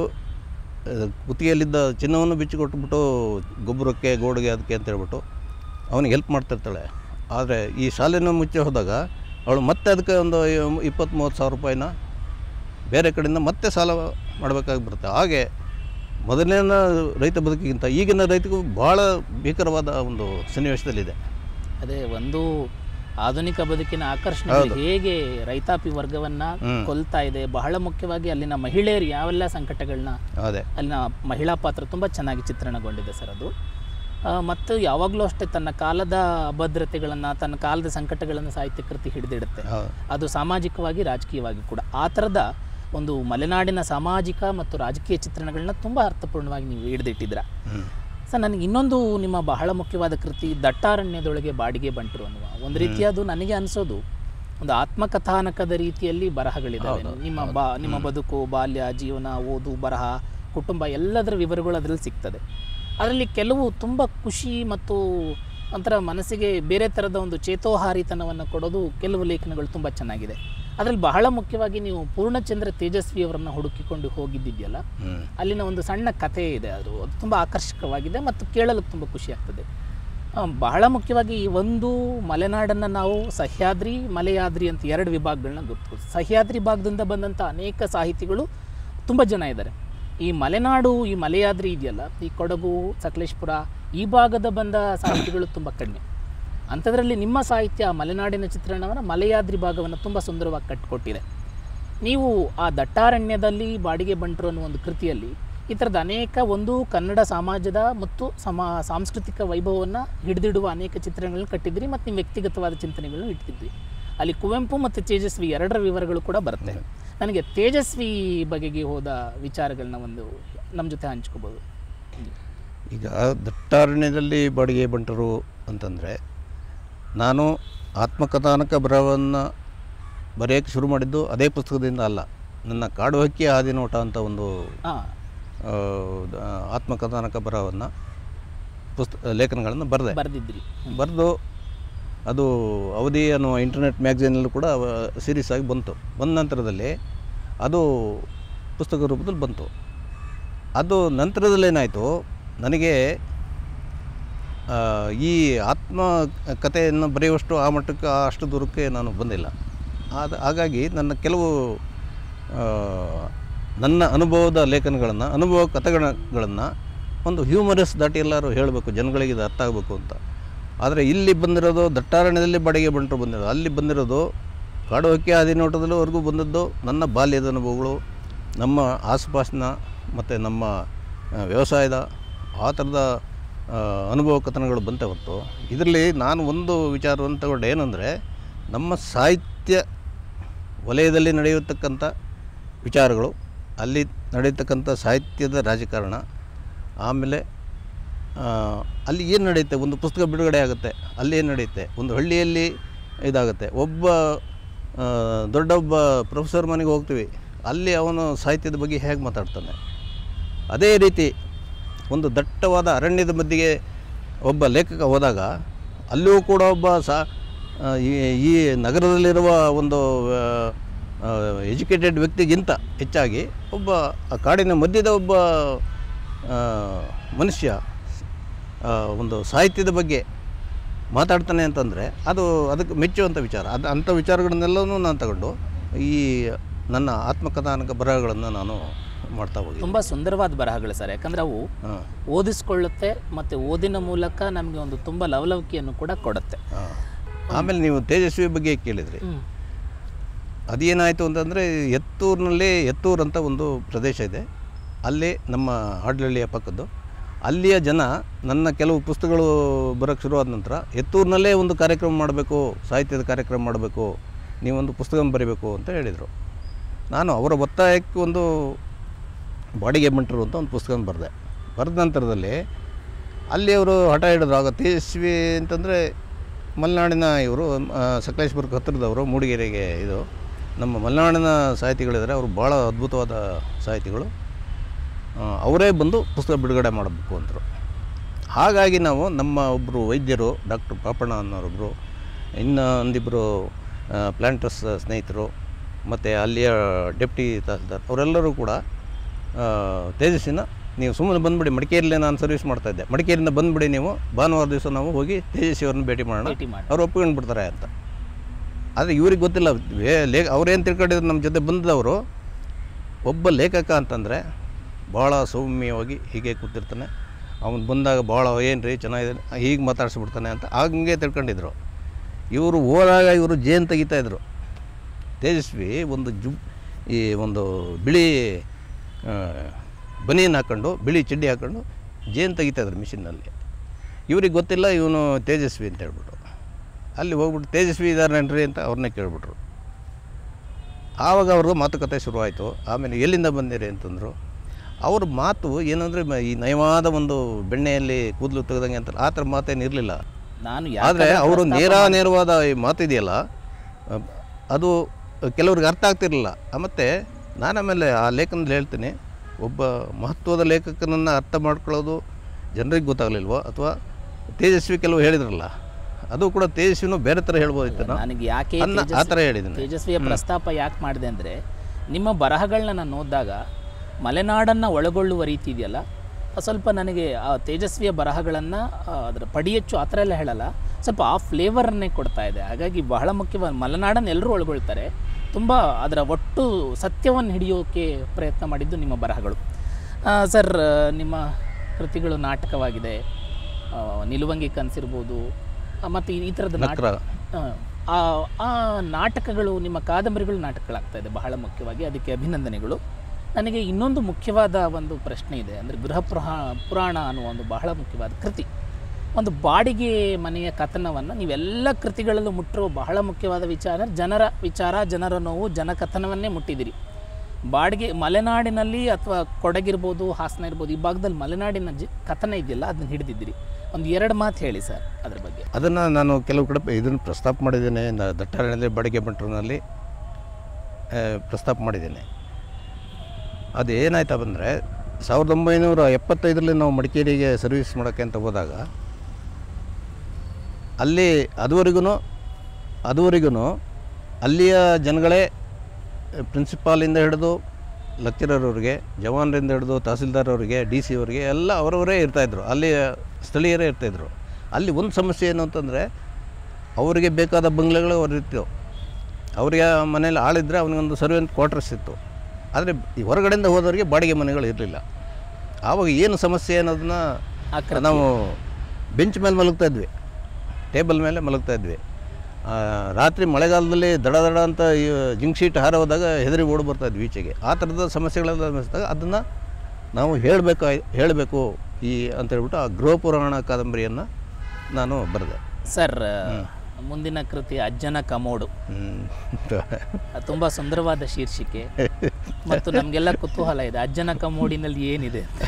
ಆ, ಕುತ್ತಿಗೆಯಲ್ಲಿದ್ದ ಚಿನ್ನವನ್ನು ಬಿಚ್ಚಿಕೊಟ್ಬಿಟ್ಟು ಗೊಬ್ಬರಕ್ಕೆ ಗೋಡೆಗೆ ಅದಕ್ಕೆ ಅಂತ ಹೇಳ್ಬಿಟ್ಟು ಅವನಿಗೆ ಹೆಲ್ಪ್ ಮಾಡ್ತಿರ್ತಾಳೆ ಆದರೆ ಈ ಶಾಲೆನ ಮುಚ್ಚಿ ಹೋದಾಗ ಅವಳು ಮತ್ತೆ ಅದಕ್ಕೆ ಒಂದು ಇಪ್ಪತ್ತು ಮೂವತ್ತು ಸಾವಿರ ರೂಪಾಯಿನ ಬೇರೆ ಕಡೆಯಿಂದ ಮತ್ತೆ ಸಾಲ ಮಾಡಬೇಕಾಗಿ ಬರುತ್ತೆ ಹಾಗೆ ಮೊದಲನೇ ರೈತ ಬದುಕಿಗಿಂತ ಈಗಿನ ರೈತಗೂ ಭಾಳ ಭೀಕರವಾದ ಒಂದು ಸನ್ನಿವೇಶದಲ್ಲಿದೆ ಅದೇ ಒಂದು ಆಧುನಿಕ ಬದುಕಿನ ಆಕರ್ಷಣೆಗಳು ಹೇಗೆ ರೈತಾಪಿ ವರ್ಗವನ್ನ ಹ್ಮ್. ಕೊಲ್ತಾ ಇದೆ ಬಹಳ ಮುಖ್ಯವಾಗಿ ಅಲ್ಲಿನ ಮಹಿಳೆಯರು ಯಾವೆಲ್ಲ ಸಂಕಟಗಳನ್ನ ಅದೇ ಅಲ್ಲಿನ ಮಹಿಳಾ ಪಾತ್ರ ತುಂಬ ಚೆನ್ನಾಗಿ ಚಿತ್ರಣಗೊಂಡಿದೆ ಸರ್ ಅದು ಆ, ಮತ್ತು ಯಾವಾಗಲೂ ಅಷ್ಟೇ ತನ್ನ ಕಾಲದ ಅಭದ್ರತೆಗಳನ್ನು ತನ್ನ ಕಾಲದ ಸಂಕಟಗಳನ್ನು ಸಾಹಿತ್ಯ ಕೃತಿ ಹಿಡಿದಿಡುತ್ತೆ ಹೌದು ಅದು ಸಾಮಾಜಿಕವಾಗಿ ರಾಜಕೀಯವಾಗಿ ಕೂಡ ಆ ಥರದ ಒಂದು ಮಲೆನಾಡಿನ ಸಾಮಾಜಿಕ ಮತ್ತು ರಾಜಕೀಯ ಚಿತ್ರಣಗಳನ್ನ ತುಂಬ ಅರ್ಥಪೂರ್ಣವಾಗಿ ನೀವು ಹಿಡಿದಿಟ್ಟಿದ್ರ ಹ್ಞೂ ಸರ್ ನನಗೆ ಇನ್ನೊಂದು ನಿಮ್ಮ ಬಹಳ ಮುಖ್ಯವಾದ ಕೃತಿ ದಟ್ಟಾರಣ್ಯದೊಳಗೆ ಬಾಡಿಗೆ ಬಂಟರು ಅನ್ನುವ ಒಂದು ರೀತಿ ಅದು ನನಗೆ ಅನಿಸೋದು ಒಂದು ಆತ್ಮಕಥಾನಕದ ರೀತಿಯಲ್ಲಿ ಬರಹಗಳಿದ್ದಾವೆ ನಿಮ್ಮ ಬಾ ನಿಮ್ಮ ಬದುಕು ಬಾಲ್ಯ ಜೀವನ ಓದು ಬರಹ ಕುಟುಂಬ ಎಲ್ಲದರ ವಿವರಗಳು ಅದರಲ್ಲಿ ಸಿಗ್ತದೆ ಅದರಲ್ಲಿ ಕೆಲವು ತುಂಬ ಖುಷಿ ಮತ್ತು ಒಂಥರ ಮನಸ್ಸಿಗೆ ಬೇರೆ ಥರದ ಒಂದು ಚೇತೋಹಾರಿತನವನ್ನು ಕೊಡೋದು ಕೆಲವು ಲೇಖನಗಳು ತುಂಬ ಚೆನ್ನಾಗಿದೆ ಅದರಲ್ಲಿ ಬಹಳ ಮುಖ್ಯವಾಗಿ ನೀವು ಪೂರ್ಣಚಂದ್ರ ತೇಜಸ್ವಿ ಅವರನ್ನು ಹುಡುಕಿಕೊಂಡು ಹೋಗಿದ್ದಿದೆಯಲ್ಲ ಹ್ಞೂ ಅಲ್ಲಿನ ಒಂದು ಸಣ್ಣ ಕಥೆ ಇದೆ ಅದು ಅದು ತುಂಬ ಆಕರ್ಷಕವಾಗಿದೆ ಮತ್ತು ಕೇಳಲು ತುಂಬ ಖುಷಿ ಆಗ್ತದೆ ಆ, ಬಹಳ ಮುಖ್ಯವಾಗಿ ಈ ಒಂದು ಮಲೆನಾಡನ್ನು ನಾವು ಸಹ್ಯಾದ್ರಿ ಮಲೆಯಾದ್ರಿ ಅಂತ ಎರಡು ವಿಭಾಗಗಳನ್ನ ಗುರುತು ಸಹ್ಯಾದ್ರಿ ಭಾಗದಿಂದ ಬಂದಂಥ ಅನೇಕ ಸಾಹಿತಿಗಳು ತುಂಬ ಜನ ಇದ್ದಾರೆ ಈ ಮಲೆನಾಡು ಈ ಮಲೆಯಾದ್ರಿ ಇದೆಯಲ್ಲ ಈ ಕೊಡಗು ಸಕಲೇಶ್ಪುರ ಈ ಭಾಗದ ಬಂದ ಸಾಹಿತಿಗಳು ತುಂಬ ಕಡಿಮೆ ಅಂಥದ್ರಲ್ಲಿ ನಿಮ್ಮ ಸಾಹಿತ್ಯ ಆ ಮಲೆನಾಡಿನ ಚಿತ್ರಣವನ್ನು ಮಲೆಯಾದ್ರಿ ಭಾಗವನ್ನು ತುಂಬ ಸುಂದರವಾಗಿ ಕಟ್ಟಿಕೊಟ್ಟಿದೆ ನೀವು ಆ ದಟ್ಟಾರಣ್ಯದಲ್ಲಿ ಬಾಡಿಗೆ ಬಂಟರು ಅನ್ನೋ ಒಂದು ಕೃತಿಯಲ್ಲಿ ಈ ಥರದ ಅನೇಕ ಒಂದು ಕನ್ನಡ ಸಮಾಜದ ಮತ್ತು ಸಮಾ ಸಾಂಸ್ಕೃತಿಕ ವೈಭವವನ್ನು ಹಿಡಿದಿಡುವ ಅನೇಕ ಚಿತ್ರಗಳನ್ನು ಕಟ್ಟಿದ್ರಿ ಮತ್ತು ನಿಮ್ಮ ವ್ಯಕ್ತಿಗತವಾದ ಚಿಂತನೆಗಳನ್ನು ಇಟ್ಟಿದ್ರಿ ಅಲ್ಲಿ ಕುವೆಂಪು ಮತ್ತು ತೇಜಸ್ವಿ ಎರಡರ ವಿವರಗಳು ಕೂಡ ಬರುತ್ತೆ ನನಗೆ ತೇಜಸ್ವಿ ಬಗೆಗೆ ಹೋದ ವಿಚಾರಗಳನ್ನ ಒಂದು ನಮ್ಮ ಜೊತೆ ಹಂಚ್ಕೋಬೋದು ಈಗ ದಟ್ಟಾರಣ್ಯದಲ್ಲಿ ಬಾಡಿಗೆ ಬಂಟರು ಅಂತಂದರೆ ನಾನು ಆತ್ಮಕಥಾನಕ ಬರಹವನ್ನು ಬರೆಯೋಕ್ಕೆ ಶುರು ಮಾಡಿದ್ದು ಅದೇ ಪುಸ್ತಕದಿಂದ ಅಲ್ಲ ನನ್ನ ಕಾಡು ಹಕ್ಕಿ ಆದಿನೋಟ ಅಂತ ಒಂದು ಹಾಂ ಆ, ದ- ಆತ್ಮಕಥಾನಕ ಬರಹವನ್ನು ಪುಸ್ತ ಲೇಖನಗಳನ್ನು ಬರೆದೆ ಬರೆದಿದ್ರಿ ಬರೆದು ಅದು ಅವಧಿ ಅನ್ನುವ ಇಂಟರ್ನೆಟ್ ಮ್ಯಾಗ್ಝಿನಲ್ಲೂ ಕೂಡ ಸೀರೀಸ್ ಆಗಿ ಬಂತು ಬಂದ ನಂತರದಲ್ಲಿ ಅದು ಪುಸ್ತಕ ರೂಪದಲ್ಲಿ ಬಂತು ಅದು ನಂತರದಲ್ಲಿ ಏನಾಯಿತು ನನಗೆ ಆ, ಈ ಆತ್ಮ ಕಥೆಯನ್ನು ಬರೆಯುವಷ್ಟು ಆ ಮಟ್ಟಕ್ಕೆ ಅಷ್ಟು ದೂರಕ್ಕೆ ನಾನು ಬಂದಿಲ್ಲ ಆದ ಹಾಗಾಗಿ ನನ್ನ ಕೆಲವು ಆ, ನನ್ನ ಅನುಭವದ ಲೇಖನಗಳನ್ನು ಅನುಭವ ಕಥೆಗಳನ್ನು ಒಂದು ಹ್ಯೂಮರಸ್ ದಾಟಿ ಎಲ್ಲರೂ ಹೇಳಬೇಕು ಜನಗಳಿಗೆ ಇದು ಅರ್ಥ ಆಗಬೇಕು ಅಂತ ಆದರೆ ಇಲ್ಲಿ ಬಂದಿರೋದು ದಟ್ಟಾರಣ್ಯದಲ್ಲಿ ಬಾಡಿಗೆ ಬಂಟರು ಬಂದಿರೋದು ಅಲ್ಲಿ ಬಂದಿರೋದು ಕಾಡು ಹಕ್ಕಿ ಆದಿನೋಟದಲ್ಲಿವರೆಗೂ ಬಂದದ್ದು ನನ್ನ ಬಾಲ್ಯದ ಅನುಭವಗಳು ನಮ್ಮ ಆಸುಪಾಸಿನ ಮತ್ತು ನಮ್ಮ ಆ, ವ್ಯವಸಾಯದ ಆ ಥರದ ಆ, ಅನುಭವ ಕಥನಗಳು ಬಂತೆ ಹೊತ್ತು ಇದರಲ್ಲಿ ನಾನು ಒಂದು ವಿಚಾರವನ್ನು ತಗೊಂಡೆ ಏನಂದರೆ ನಮ್ಮ ಸಾಹಿತ್ಯ ವಲಯದಲ್ಲಿ ನಡೆಯತಕ್ಕಂಥ ವಿಚಾರಗಳು ಅಲ್ಲಿ ನಡೆಯತಕ್ಕಂಥ ಸಾಹಿತ್ಯದ ರಾಜಕಾರಣ ಆಮೇಲೆ ಆ, ಅಲ್ಲಿ ಏನು ನಡೆಯುತ್ತೆ ಒಂದು ಪುಸ್ತಕ ಬಿಡುಗಡೆ ಆಗುತ್ತೆ ಅಲ್ಲಿ ಏನು ನಡೆಯುತ್ತೆ ಒಂದು ಹಳ್ಳಿಯಲ್ಲಿ ಇದಾಗುತ್ತೆ ಒಬ್ಬ ಆ, ದೊಡ್ಡ ಒಬ್ಬ ಪ್ರೊಫೆಸರ್ ಮನೆಗೆ ಹೋಗ್ತೀವಿ ಅಲ್ಲಿ ಅವನು ಸಾಹಿತ್ಯದ ಬಗ್ಗೆ ಹೇಗೆ ಮಾತಾಡ್ತಾನೆ ಅದೇ ರೀತಿ ಒಂದು ದಟ್ಟವಾದ ಅರಣ್ಯದ ಮಧ್ಯೆಗೆ ಒಬ್ಬ ಲೇಖಕ ಹೋದಾಗ ಅಲ್ಲೂ ಕೂಡ ಒಬ್ಬ ಸಾ ಆ, ಈ ಈ ನಗರದಲ್ಲಿರುವ ಒಂದು ಎಜುಕೇಟೆಡ್ ವ್ಯಕ್ತಿಗಿಂತ ಹೆಚ್ಚಾಗಿ ಒಬ್ಬ ಆ ಕಾಡಿನ ಮಧ್ಯದ ಒಬ್ಬ ಆ, ಮನುಷ್ಯ ಆ, ಒಂದು ಸಾಹಿತ್ಯದ ಬಗ್ಗೆ ಮಾತಾಡ್ತಾನೆ ಅಂತಂದರೆ ಅದು ಅದಕ್ಕೆ ಮೆಚ್ಚುವಂಥ ವಿಚಾರ ಅದು ಅಂಥ ವಿಚಾರಗಳನ್ನೆಲ್ಲವೂ ನಾನು ತಗೊಂಡು ಈ ನನ್ನ ಆತ್ಮಕಥಾನಕ ಬರಹಗಳನ್ನು ನಾನು ಮಾಡ್ತಾ ಹೋಗಿ ತುಂಬ ಸುಂದರವಾದ ಬರಹಗಳು ಸರ್ ಯಾಕಂದ್ರೆ ಅವು ಹಾಂ ಓದಿಸ್ಕೊಳ್ಳುತ್ತೆ ಮತ್ತು ಓದಿನ ಮೂಲಕ ನಮಗೆ ಒಂದು ತುಂಬ ಲವಲವಿಕೆಯನ್ನು ಕೂಡ ಕೊಡುತ್ತೆ ಹಾಂ ಆಮೇಲೆ ನೀವು ತೇಜಸ್ವಿ ಬಗ್ಗೆ ಕೇಳಿದ್ರಿ ಹ್ಮ್. ಅದೇನಾಯಿತು ಅಂತಂದರೆ ಎತ್ತೂರಿನಲ್ಲಿ ಎತ್ತೂರು ಅಂತ ಒಂದು ಪ್ರದೇಶ ಇದೆ ಅಲ್ಲಿ ನಮ್ಮ ಹಾಡ್ಲಹಳ್ಳಿಯ ಪಕ್ಕದ್ದು ಅಲ್ಲಿಯ ಜನ ನನ್ನ ಕೆಲವು ಪುಸ್ತಕಗಳು ಬರೋಕ್ಕೆ ಶುರುವಾದ ನಂತರ ಎತ್ತೂರಿನಲ್ಲೇ ಒಂದು ಕಾರ್ಯಕ್ರಮ ಮಾಡಬೇಕು ಸಾಹಿತ್ಯದ ಕಾರ್ಯಕ್ರಮ ಮಾಡಬೇಕು ನೀವೊಂದು ಪುಸ್ತಕ ಬರೀಬೇಕು ಅಂತ ಹೇಳಿದರು ನಾನು ಅವರ ಒತ್ತಾಯಕ್ಕೆ ಒಂದು ಬಾಡಿಗೆ ಬಂಟರು ಅಂತ ಒಂದು ಪುಸ್ತಕ ಬರೆದೆ ಬರೆದ ನಂತರದಲ್ಲಿ ಅಲ್ಲಿ ಅವರು ಹಠ ಹಿಡಿದ್ರು ಆಗ ತೇಜಸ್ವಿ ಅಂತಂದರೆ ಮಲೆನಾಡಿನ ಇವರು ಆ, ಸಕಲೇಶ್ಪುರಕ್ಕೆ ಹತ್ತಿರದವರು ಮೂಡಿಗೆರೆಗೆ ಇದು ನಮ್ಮ ಮಲೆನಾಡಿನ ಸಾಹಿತಿಗಳಿದ್ದಾರೆ ಅವರು ಭಾಳ ಅದ್ಭುತವಾದ ಸಾಹಿತಿಗಳು ಆ, ಅವರೇ ಬಂದು ಪುಸ್ತಕ ಬಿಡುಗಡೆ ಮಾಡಬೇಕು ಅಂತರು ಹಾಗಾಗಿ ನಾವು ನಮ್ಮ ಒಬ್ಬರು ವೈದ್ಯರು ಡಾಕ್ಟರ್ ಪಾಪಣ್ಣ ಅನ್ನೋರೊಬ್ಬರು ಇನ್ನು ಒಂದಿಬ್ಬರು ಪ್ಲ್ಯಾಂಟರ್ಸ್ ಸ್ನೇಹಿತರು ಮತ್ತು ಅಲ್ಲಿಯ ಡೆಪ್ಟಿ ತಹಸೀಲ್ದಾರ್ ಅವರೆಲ್ಲರೂ ಕೂಡ ಆ, ತೇಜಸ್ವಿನ ನೀವು ಸುಮ್ಮನೆ ಬಂದುಬಿಡಿ ಮಡಿಕೇರಿಯಲ್ಲೇ ನಾನು ಸರ್ವಿಸ್ ಮಾಡ್ತಾಯಿದ್ದೆ ಮಡಿಕೇರಿಯಿಂದ ಬಂದುಬಿಡಿ ನೀವು ಭಾನುವಾರ ದಿವಸ ನಾವು ಹೋಗಿ ತೇಜಸ್ವಿ ಅವ್ರನ್ನ ಭೇಟಿ ಮಾಡೋಣ ಭೇಟಿ ಮಾಡಿ ಅವ್ರು ಒಪ್ಕೊಂಡು ಬಿಡ್ತಾರೆ ಅಂತ ಆದರೆ ಇವ್ರಿಗೆ ಗೊತ್ತಿಲ್ಲ ವೇ ಲೇ ಅವ್ರೇನು ತಿಳ್ಕೊಂಡಿದ್ರು ನಮ್ಮ ಜೊತೆ ಬಂದವರು ಒಬ್ಬ ಲೇಖಕ ಅಂತಂದರೆ ಭಾಳ ಸೌಮ್ಯವಾಗಿ ಹೀಗೆ ಕೂತಿರ್ತಾನೆ ಅವನು ಬಂದಾಗ ಭಾಳ ಏನು ರೀ ಚೆನ್ನಾಗಿದೆ ಹೀಗೆ ಮಾತಾಡಿಸ್ಬಿಡ್ತಾನೆ ಅಂತ ಹಂಗೆ ತಿಳ್ಕೊಂಡಿದ್ರು ಇವರು ಹೋದಾಗ ಇವರು ಜೇನು ತೆಗಿತಾಯಿದ್ರು ತೇಜಸ್ವಿ ಒಂದು ಜು ಈ ಒಂದು ಬಿಳಿ ಆ, ಬನೀನ್ ಹಾಕ್ಕೊಂಡು ಬಿಳಿ ಚಡ್ಡಿ ಹಾಕ್ಕೊಂಡು ಜೇನು ತೆಗಿತಾಯಿದ್ರು ಮಿಷಿನ್ನಲ್ಲಿ ಇವ್ರಿಗೆ ಗೊತ್ತಿಲ್ಲ ಇವನು ತೇಜಸ್ವಿ ಅಂತ ಹೇಳ್ಬಿಟ್ಟು ಅಲ್ಲಿ ಹೋಗ್ಬಿಟ್ಟು ತೇಜಸ್ವಿ ಇದ್ದಾರೇನ್ರಿ ಅಂತ ಅವ್ರನ್ನೇ ಕೇಳ್ಬಿಟ್ರು ಆವಾಗ ಅವ್ರದ್ದು ಮಾತುಕತೆ ಶುರುವಾಯಿತು ಆಮೇಲೆ ಎಲ್ಲಿಂದ ಬಂದಿರಿ ಅಂತಂದರು ಅವ್ರ ಮಾತು ಏನಂದರೆ ಈ ನಯವಾದ ಒಂದು ಬೆಣ್ಣೆಯಲ್ಲಿ ಕೂದಲು ತೆಗೆದಂಗೆ ಅಂತ ಆ ಥರ ಮಾತೇನು ಇರಲಿಲ್ಲ ನಾನು ಆದರೆ ಯಾಕಂದ್ರೆ ಅವರು ಪ್ರಸ್ತಾಪ ನೇರ ನೇರವಾದ ಈ ಮಾತಿದೆಯಲ್ಲ ಅಹ್, ಅದು ಕೆಲವ್ರಿಗೆ ಅರ್ಥ ಆಗ್ತಿರಲಿಲ್ಲ ಮತ್ತು ನಾನು ಆಮೇಲೆ ಆ ಲೇಖನದಲ್ಲಿ ಹೇಳ್ತೀನಿ ಒಬ್ಬ ಮಹತ್ವದ ಲೇಖಕನನ್ನು ಅರ್ಥ ಮಾಡ್ಕೊಳ್ಳೋದು ಜನರಿಗೆ ಗೊತ್ತಾಗಲಿಲ್ವೋ ಅಥವಾ ತೇಜಸ್ವಿ ಕೆಲವು ಹೇಳಿದ್ರಲ್ಲ ಅದು ಕೂಡ ತೇಜಸ್ವಿನೂ ಬೇರೆ ಥರ ಹೇಳ್ಬೋದಿತ್ತು ನಾವು ನನಗೆ ಯಾಕೆ ಅನ್ನ ಆ ತೇಜಸ್ವಿ- ಥರ ಹೇಳಿದ್ದೀನಿ ತೇಜಸ್ವಿಯ ಪ್ರಸ್ತಾಪ ಯಾಕೆ ಮಾಡಿದೆ ಅಂದರೆ ನಿಮ್ಮ ಬರಹಗಳನ್ನ ನಾನು ಓದಿದಾಗ ಮಲೆನಾಡನ್ನು ಒಳಗೊಳ್ಳುವ ರೀತಿ ಇದೆಯಲ್ಲ ಅದು ಸ್ವಲ್ಪ ನನಗೆ ಆ ತೇಜಸ್ವಿಯ ಬರಹಗಳನ್ನು ಅದರ ಪಡಿಯಚ್ಚು ಆ ಥರ ಎಲ್ಲ ಹೇಳಲ್ಲ ಸ್ವಲ್ಪ ಆ ಫ್ಲೇವರನ್ನೇ ಕೊಡ್ತಾ ಇದೆ ಹಾಗಾಗಿ ಬಹಳ ಮುಖ್ಯವಾದ ಮಲೆನಾಡನ್ನು ಎಲ್ಲರೂ ಒಳಗೊಳ್ತಾರೆ ತುಂಬ ಅದರ ಒಟ್ಟು ಸತ್ಯವನ್ನು ಹಿಡಿಯೋಕೆ ಪ್ರಯತ್ನ ಮಾಡಿದ್ದು ನಿಮ್ಮ ಬರಹಗಳು ಆ, ಸರ್ ನಿಮ್ಮ ಕೃತಿಗಳು ನಾಟಕವಾಗಿದೆ ಆ, ನಿಲುವಂಗಿ ಕನಸಿರ್ಬೋದು ಮತ್ತು ಈ ಥರದ ನಾಟಕ ನಕ್ರ ಆ ಆ ನಾಟಕಗಳು ನಿಮ್ಮ ಕಾದಂಬರಿಗಳು ನಾಟಕಗಳಾಗ್ತಾ ಇದೆ ಬಹಳ ಮುಖ್ಯವಾಗಿ ಅದಕ್ಕೆ ಅಭಿನಂದನೆಗಳು ನನಗೆ ಇನ್ನೊಂದು ಮುಖ್ಯವಾದ ಒಂದು ಪ್ರಶ್ನೆ ಇದೆ ಅಂದರೆ ಗೃಹ ಪುರಾ ಪುರಾಣ ಅನ್ನುವ ಒಂದು ಬಹಳ ಮುಖ್ಯವಾದ ಕೃತಿ ಒಂದು ಬಾಡಿಗೆ ಮನೆಯ ಕಥನವನ್ನು ನೀವೆಲ್ಲ ಕೃತಿಗಳಲ್ಲೂ ಮುಟ್ಟಿರುವ ಬಹಳ ಮುಖ್ಯವಾದ ವಿಚಾರ ಅಂದ್ರೆ ಜನರ ವಿಚಾರ ಜನರ ನೋವು ಜನಕಥನವನ್ನೇ ಮುಟ್ಟಿದ್ದೀರಿ ಬಾಡಿಗೆ ಮಲೆನಾಡಿನಲ್ಲಿ ಅಥವಾ ಕೊಡಗಿರ್ಬೋದು ಹಾಸನ ಇರ್ಬೋದು ಈ ಭಾಗದಲ್ಲಿ ಮಲೆನಾಡಿನ ಜಿ ಕಥನ ಇದೆಯಲ್ಲ ಅದನ್ನು ಹಿಡಿದಿದ್ದೀರಿ ಒಂದು ಎರಡು ಮಾತು ಹೇಳಿ ಸರ್ ಅದ್ರ ಬಗ್ಗೆ ಅದನ್ನು ನಾನು ಕೆಲವು ಕಡೆ ಇದನ್ನು ಪ್ರಸ್ತಾಪ ಮಾಡಿದ್ದೇನೆ ನ- ದಟ್ಟಾರಣ್ಯದಲ್ಲಿ ಬಾಡಿಗೆ ಬಂಟ್ರನಲ್ಲಿ ಪ್ರಸ್ತಾಪ ಮಾಡಿದ್ದೇನೆ ಅದು ಏನಾಯ್ತಾ ಬಂದರೆ ಸಾವಿರದ ಒಂಬೈನೂರ ಎಪ್ಪತ್ತೈದರಲ್ಲಿ ನಾವು ಮಡಿಕೇರಿಗೆ ಸರ್ವಿಸ್ ಮಾಡೋಕ್ಕೆ ಅಂತ ಹೋದಾಗ ಅಲ್ಲಿ ಅದುವರೆಗೂ ಅದುವರೆಗೂ ಅಲ್ಲಿಯ ಜನಗಳೇ ಪ್ರಿನ್ಸಿಪಾಲಿಂದ ಹಿಡಿದು ಲೆಕ್ಚರರ್ ಅವ್ರಿಗೆ ಜವಾನರಿಂದ ಹಿಡಿದು ತಹಸೀಲ್ದಾರ್ ಅವರಿಗೆ ಡಿ ಸಿ ಅವರಿಗೆ ಎಲ್ಲ ಅವರವರೇ ಇರ್ತಾಯಿದ್ರು ಅಲ್ಲಿ ಸ್ಥಳೀಯರೇ ಇರ್ತಾಯಿದ್ರು ಅಲ್ಲಿ ಒಂದು ಸಮಸ್ಯೆ ಏನು ಅಂತಂದರೆ ಅವರಿಗೆ ಬೇಕಾದ ಬಂಗ್ಲೆಗಳು ಅವ್ರಿತ್ತು ಅವರಿಗೆ ಮನೇಲಿ ಆಳಿದ್ರೆ ಅವನಿಗೊಂದು ಸರ್ವೆಂಟ್ ಕ್ವಾರ್ಟರ್ಸ್ ಇತ್ತು ಆದರೆ ಈ ಹೊರಗಡೆಯಿಂದ ಹೋದವರಿಗೆ ಬಾಡಿಗೆ ಮನೆಗಳು ಇರಲಿಲ್ಲ ಆವಾಗ ಏನು ಸಮಸ್ಯೆ ಅನ್ನೋದನ್ನ ಆಕೃತಿ. ನಾವು ಬೆಂಚ್ ಮೇಲೆ ಮಲಗ್ತಾ ಇದ್ವಿ ಟೇಬಲ್ ಮೇಲೆ ಮಲಗ್ತಾ ಇದ್ವಿ ಆ, ರಾತ್ರಿ ಮಳೆಗಾಲದಲ್ಲಿ ದಡ ದಡ ಅಂತ ಈ ಜಿಂಕ್ ಶೀಟ್ ಹಾರ ಹೋದಾಗ ಹೆದರಿ ಓಡಿ ಬರ್ತಾ ಇದ್ವಿ ಈಚೆಗೆ ಆ ಥರದ ಸಮಸ್ಯೆಗಳೆಲ್ಲ ಅನಿಸಿದಾಗ ಅದನ್ನು ನಾವು ಹೇಳಬೇಕು ಹೇಳಬೇಕು ಈ ಅಂತ ಹೇಳ್ಬಿಟ್ಟು ಆ ಗೃಹ ಪುರಾಣ ಕಾದಂಬರಿಯನ್ನು ನಾನು ಬರೆದೆ ಸರ್ ಮುಂದಿನ ಕೃತಿ ಅಜ್ಜನ ಕಮೋಡು ಹ್ಮ್. ಅದು ತುಂಬ ಸುಂದರವಾದ ಶೀರ್ಷಿಕೆ ಮತ್ತು ನಮಗೆಲ್ಲ ಕುತೂಹಲ ಇದೆ ಅಜ್ಜನ ಕಮೋಡಿನಲ್ಲಿ ಏನಿದೆ ಅಂತ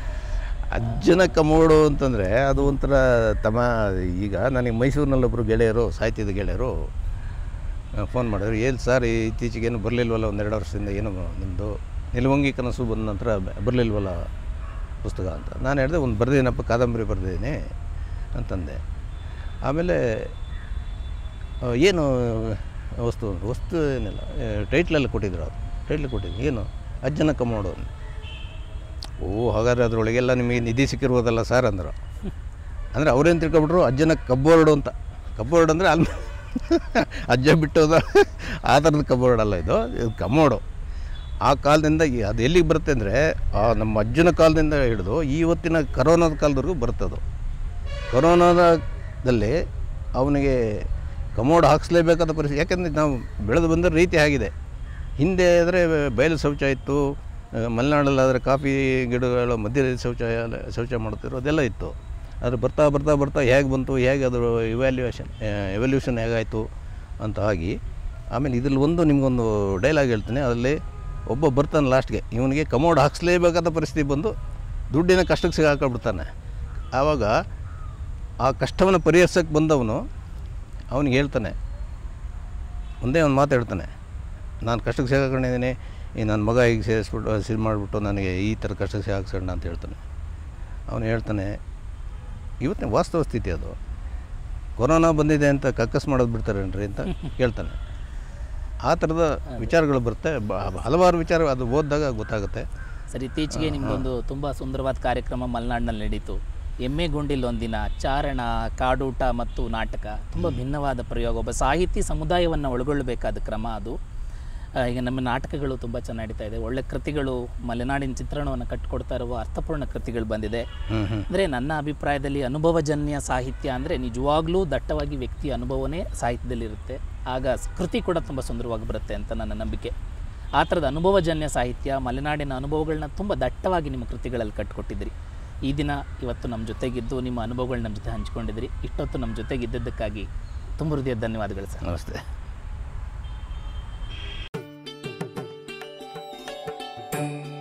ಅಜ್ಜನ ಕಮೋಡು ಅಂತಂದರೆ ಅದು ಒಂಥರ ತಮ ಈಗ ನನಗೆ ಮೈಸೂರಿನಲ್ಲಿ ಒಬ್ಬರು ಗೆಳೆಯರು ಸಾಹಿತ್ಯದ ಗೆಳೆಯರು ಫೋನ್ ಮಾಡಿದ್ರು ಏನು ಸರ್ ಇತ್ತೀಚೆಗೆ ಏನು ಬರಲಿಲ್ವಲ್ಲ ಒಂದೆರಡು ವರ್ಷದಿಂದ ಏನು ನಿಮ್ಮದು ನಿಲುವಂಗಿ ಕನಸು ಬಂದ ನಂತರ ಬರಲಿಲ್ವಲ್ಲ ಪುಸ್ತಕ ಅಂತ ನಾನು ಹೇಳಿದೆ ಒಂದು ಬರೆದಿದ್ದೀನಪ್ಪ ಕಾದಂಬರಿ ಬರೆದಿದ್ದೀನಿ ಅಂತಂದೆ ಆಮೇಲೆ ಆ, ಏನು ವಸ್ತು ಅಂದ್ರು. ವಸ್ತು ಏನಿಲ್ಲ ಟೈಟ್ಲೆಲ್ಲ ಕೊಟ್ಟಿದ್ರು ಅದು ಟೈಟ್ಲ್ ಕೊಟ್ಟಿದ್ದು ಏನು ಅಜ್ಜನ ಕಮೋಡು ಅಂದೆ. ಓ ಹಾಗಾದ್ರೆ ಅದರೊಳಗೆಲ್ಲ ನಿಮಗೆ ನಿಧಿ ಸಿಕ್ಕಿರ್ಬೋದಲ್ಲ ಸರ್ ಅಂದರು ಅಂದರೆ ಅವ್ರೇನು ತಿಳ್ಕೊಬಿಟ್ರು ಅಜ್ಜನ ಕಬೋರ್ಡು ಅಂತ ಕಬೋರ್ಡ್ ಅಂದರೆ ಅಲ್ಲಿ ಅಜ್ಜ ಬಿಟ್ಟೋದ ಆ ಥರದ ಕಬೋರ್ಡ್ ಅಲ್ಲ ಇದು ಇದು ಕಮೋಡು ಆ ಕಾಲದಿಂದ ಈ- ಅದು ಎಲ್ಲಿಗೆ ಬರುತ್ತೆ ಅಂದರೆ ಆ ನಮ್ಮ ಅಜ್ಜನ ಕಾಲದಿಂದ ಹಿಡಿದು ಇವತ್ತಿನ ಕರೋನಾದ ಕಾಲದವರೆಗೂ ಬರ್ತದು ಕೊರೋನಾದಲ್ಲಿ ಅವನಿಗೆ ಕಮೋಡ್ ಹಾಕ್ಸ್ಲೇಬೇಕಾದ ಪರಿಸ್ಥಿತಿ ಯಾಕೆಂದರೆ ನಾವು ಬೆಳೆದು ಬಂದ ರೀತಿ ಆಗಿದೆ ಹಿಂದೆ ಆದರೆ ಬಯಲು ಶೌಚ ಇತ್ತು ಆ, ಮಲೆನಾಡಲ್ಲಾದರೆ ಕಾಫಿ ಗಿಡಗಳ ಮಧ್ಯದಲ್ಲಿ ಶೌಚಾಲಯ ಶೌಚ ಮಾಡ್ತಿರೋ ಅದೆಲ್ಲ ಇತ್ತು ಆದರೆ ಬರ್ತಾ ಬರ್ತಾ ಬರ್ತಾ ಹೇಗೆ ಬಂತು ಹೇಗೆ ಅದರ ಇವ್ಯಾಲ್ಯೂಯೇಷನ್ ಎವಲ್ಯೂಷನ್ ಹೇಗಾಯಿತು ಅಂತ ಆಗಿ ಆಮೇಲೆ ಇದ್ರಲ್ಲಿ ಒಂದು ನಿಮಗೊಂದು ಡೈಲಾಗ್ ಹೇಳ್ತೀನಿ ಅದರಲ್ಲಿ ಒಬ್ಬ ಬರ್ತಾನೆ ಲಾಸ್ಟ್ಗೆ ಇವನಿಗೆ ಕಮೋಡ್ ಹಾಕ್ಸ್ಲೇಬೇಕಾದ ಪರಿಸ್ಥಿತಿ ಬಂದು ದುಡ್ಡಿನ ಕಷ್ಟಕ್ಕೆ ಸಿಗಾಕೊಂಡ್ಬಿಡ್ತಾನೆ ಆವಾಗ ಆ ಕಷ್ಟವನ್ನು ಪರಿಹರಿಸೋಕ್ಕೆ ಬಂದವನು ಅವನಿಗೆ ಹೇಳ್ತಾನೆ ಒಂದೇ ಒಂದು ಮಾತು ಹೇಳ್ತಾನೆ ನಾನು ಕಷ್ಟಕ್ಕೆ ಸಿಗಾಕೊಂಡಿದ್ದೀನಿ ಈ ನನ್ನ ಮಗ ಈಗ ಸೇರಿಸ್ಬಿಟ್ಟು ಸಿಲ್ ಮಾಡಿಬಿಟ್ಟು ನನಗೆ ಈ ಥರ ಕಷ್ಟಕ್ಕೆ ಸಿಗಾಕ್ಸೋಣ ಅಂತ ಹೇಳ್ತಾನೆ ಅವನು ಹೇಳ್ತಾನೆ ಇವತ್ತಿನ ವಾಸ್ತವ ಸ್ಥಿತಿ ಅದು ಕೊರೋನಾ ಬಂದಿದೆ ಅಂತ ಕಕ್ಕಸ್ ಮಾಡೋದು ಬಿಡ್ತಾರೇನ್ರಿ ಅಂತ ಕೇಳ್ತಾನೆ ಆ ಥರದ ವಿಚಾರಗಳು ಬರುತ್ತೆ ಬ- ಹಲವಾರು ವಿಚಾರ ಅದು ಓದಿದಾಗ ಗೊತ್ತಾಗುತ್ತೆ ಸರ್ ಇತ್ತೀಚೆಗೆ ನಿಮ್ಮದೊಂದು ತುಂಬ ಸುಂದರವಾದ ಕಾರ್ಯಕ್ರಮ ಮಲೆನಾಡಿನಲ್ಲಿ ನಡೀತು ಎಮ್ಮೆ ಗುಂಡಿಲ್ ಒಂದಿನ ಚಾರಣ ಕಾಡೂಟ ಮತ್ತು ನಾಟಕ ತುಂಬ ಭಿನ್ನವಾದ ಪ್ರಯೋಗ ಒಬ್ಬ ಸಾಹಿತಿ ಸಮುದಾಯವನ್ನು ಒಳಗೊಳ್ಳಬೇಕಾದ ಕ್ರಮ ಅದು ಆ, ಈಗ ನಮ್ಮ ನಾಟಕಗಳು ತುಂಬ ಚೆನ್ನಾಗಿ ನಡೀತಾ ಇದೆ ಒಳ್ಳೆ ಕೃತಿಗಳು ಮಲೆನಾಡಿನ ಚಿತ್ರಣವನ್ನು ಕಟ್ಟಿಕೊಡ್ತಾ ಇರುವ ಅರ್ಥಪೂರ್ಣ ಕೃತಿಗಳು ಬಂದಿದೆ ಹ್ಞೂ ಹ್ಞೂ ಅಂದರೆ ನನ್ನ ಅಭಿಪ್ರಾಯದಲ್ಲಿ ಅನುಭವಜನ್ಯ ಸಾಹಿತ್ಯ ಅಂದರೆ ನಿಜವಾಗ್ಲೂ ದಟ್ಟವಾಗಿ ವ್ಯಕ್ತಿಯ ಅನುಭವನೇ ಸಾಹಿತ್ಯದಲ್ಲಿರುತ್ತೆ ಆಗ ಸ್- ಕೃತಿ ಕೂಡ ತುಂಬ ಸುಂದರವಾಗಿ ಬರುತ್ತೆ ಅಂತ ನನ್ನ ನಂಬಿಕೆ ಆ ಥರದ ಅನುಭವಜನ್ಯ ಸಾಹಿತ್ಯ ಮಲೆನಾಡಿನ ಅನುಭವಗಳನ್ನ ತುಂಬ ದಟ್ಟವಾಗಿ ನಿಮ್ಮ ಕೃತಿಗಳಲ್ಲಿ ಕಟ್ಟಿಕೊಟ್ಟಿದ್ದೀರಿ ಈ ದಿನ ಇವತ್ತು ನಮ್ಮ ಜೊತೆಗಿದ್ದು ನಿಮ್ಮ ಅನುಭವಗಳು ನಮ್ಮ ಜೊತೆ ಹಂಚ್ಕೊಂಡಿದ್ದೀರಿ ಇಷ್ಟೊತ್ತು ನಮ್ಮ ಜೊತೆಗಿದ್ದದ್ದಕ್ಕಾಗಿ ತುಂಬ ಹೃದಯದ ಧನ್ಯವಾದಗಳು ಸರ್ ನಮಸ್ತೆ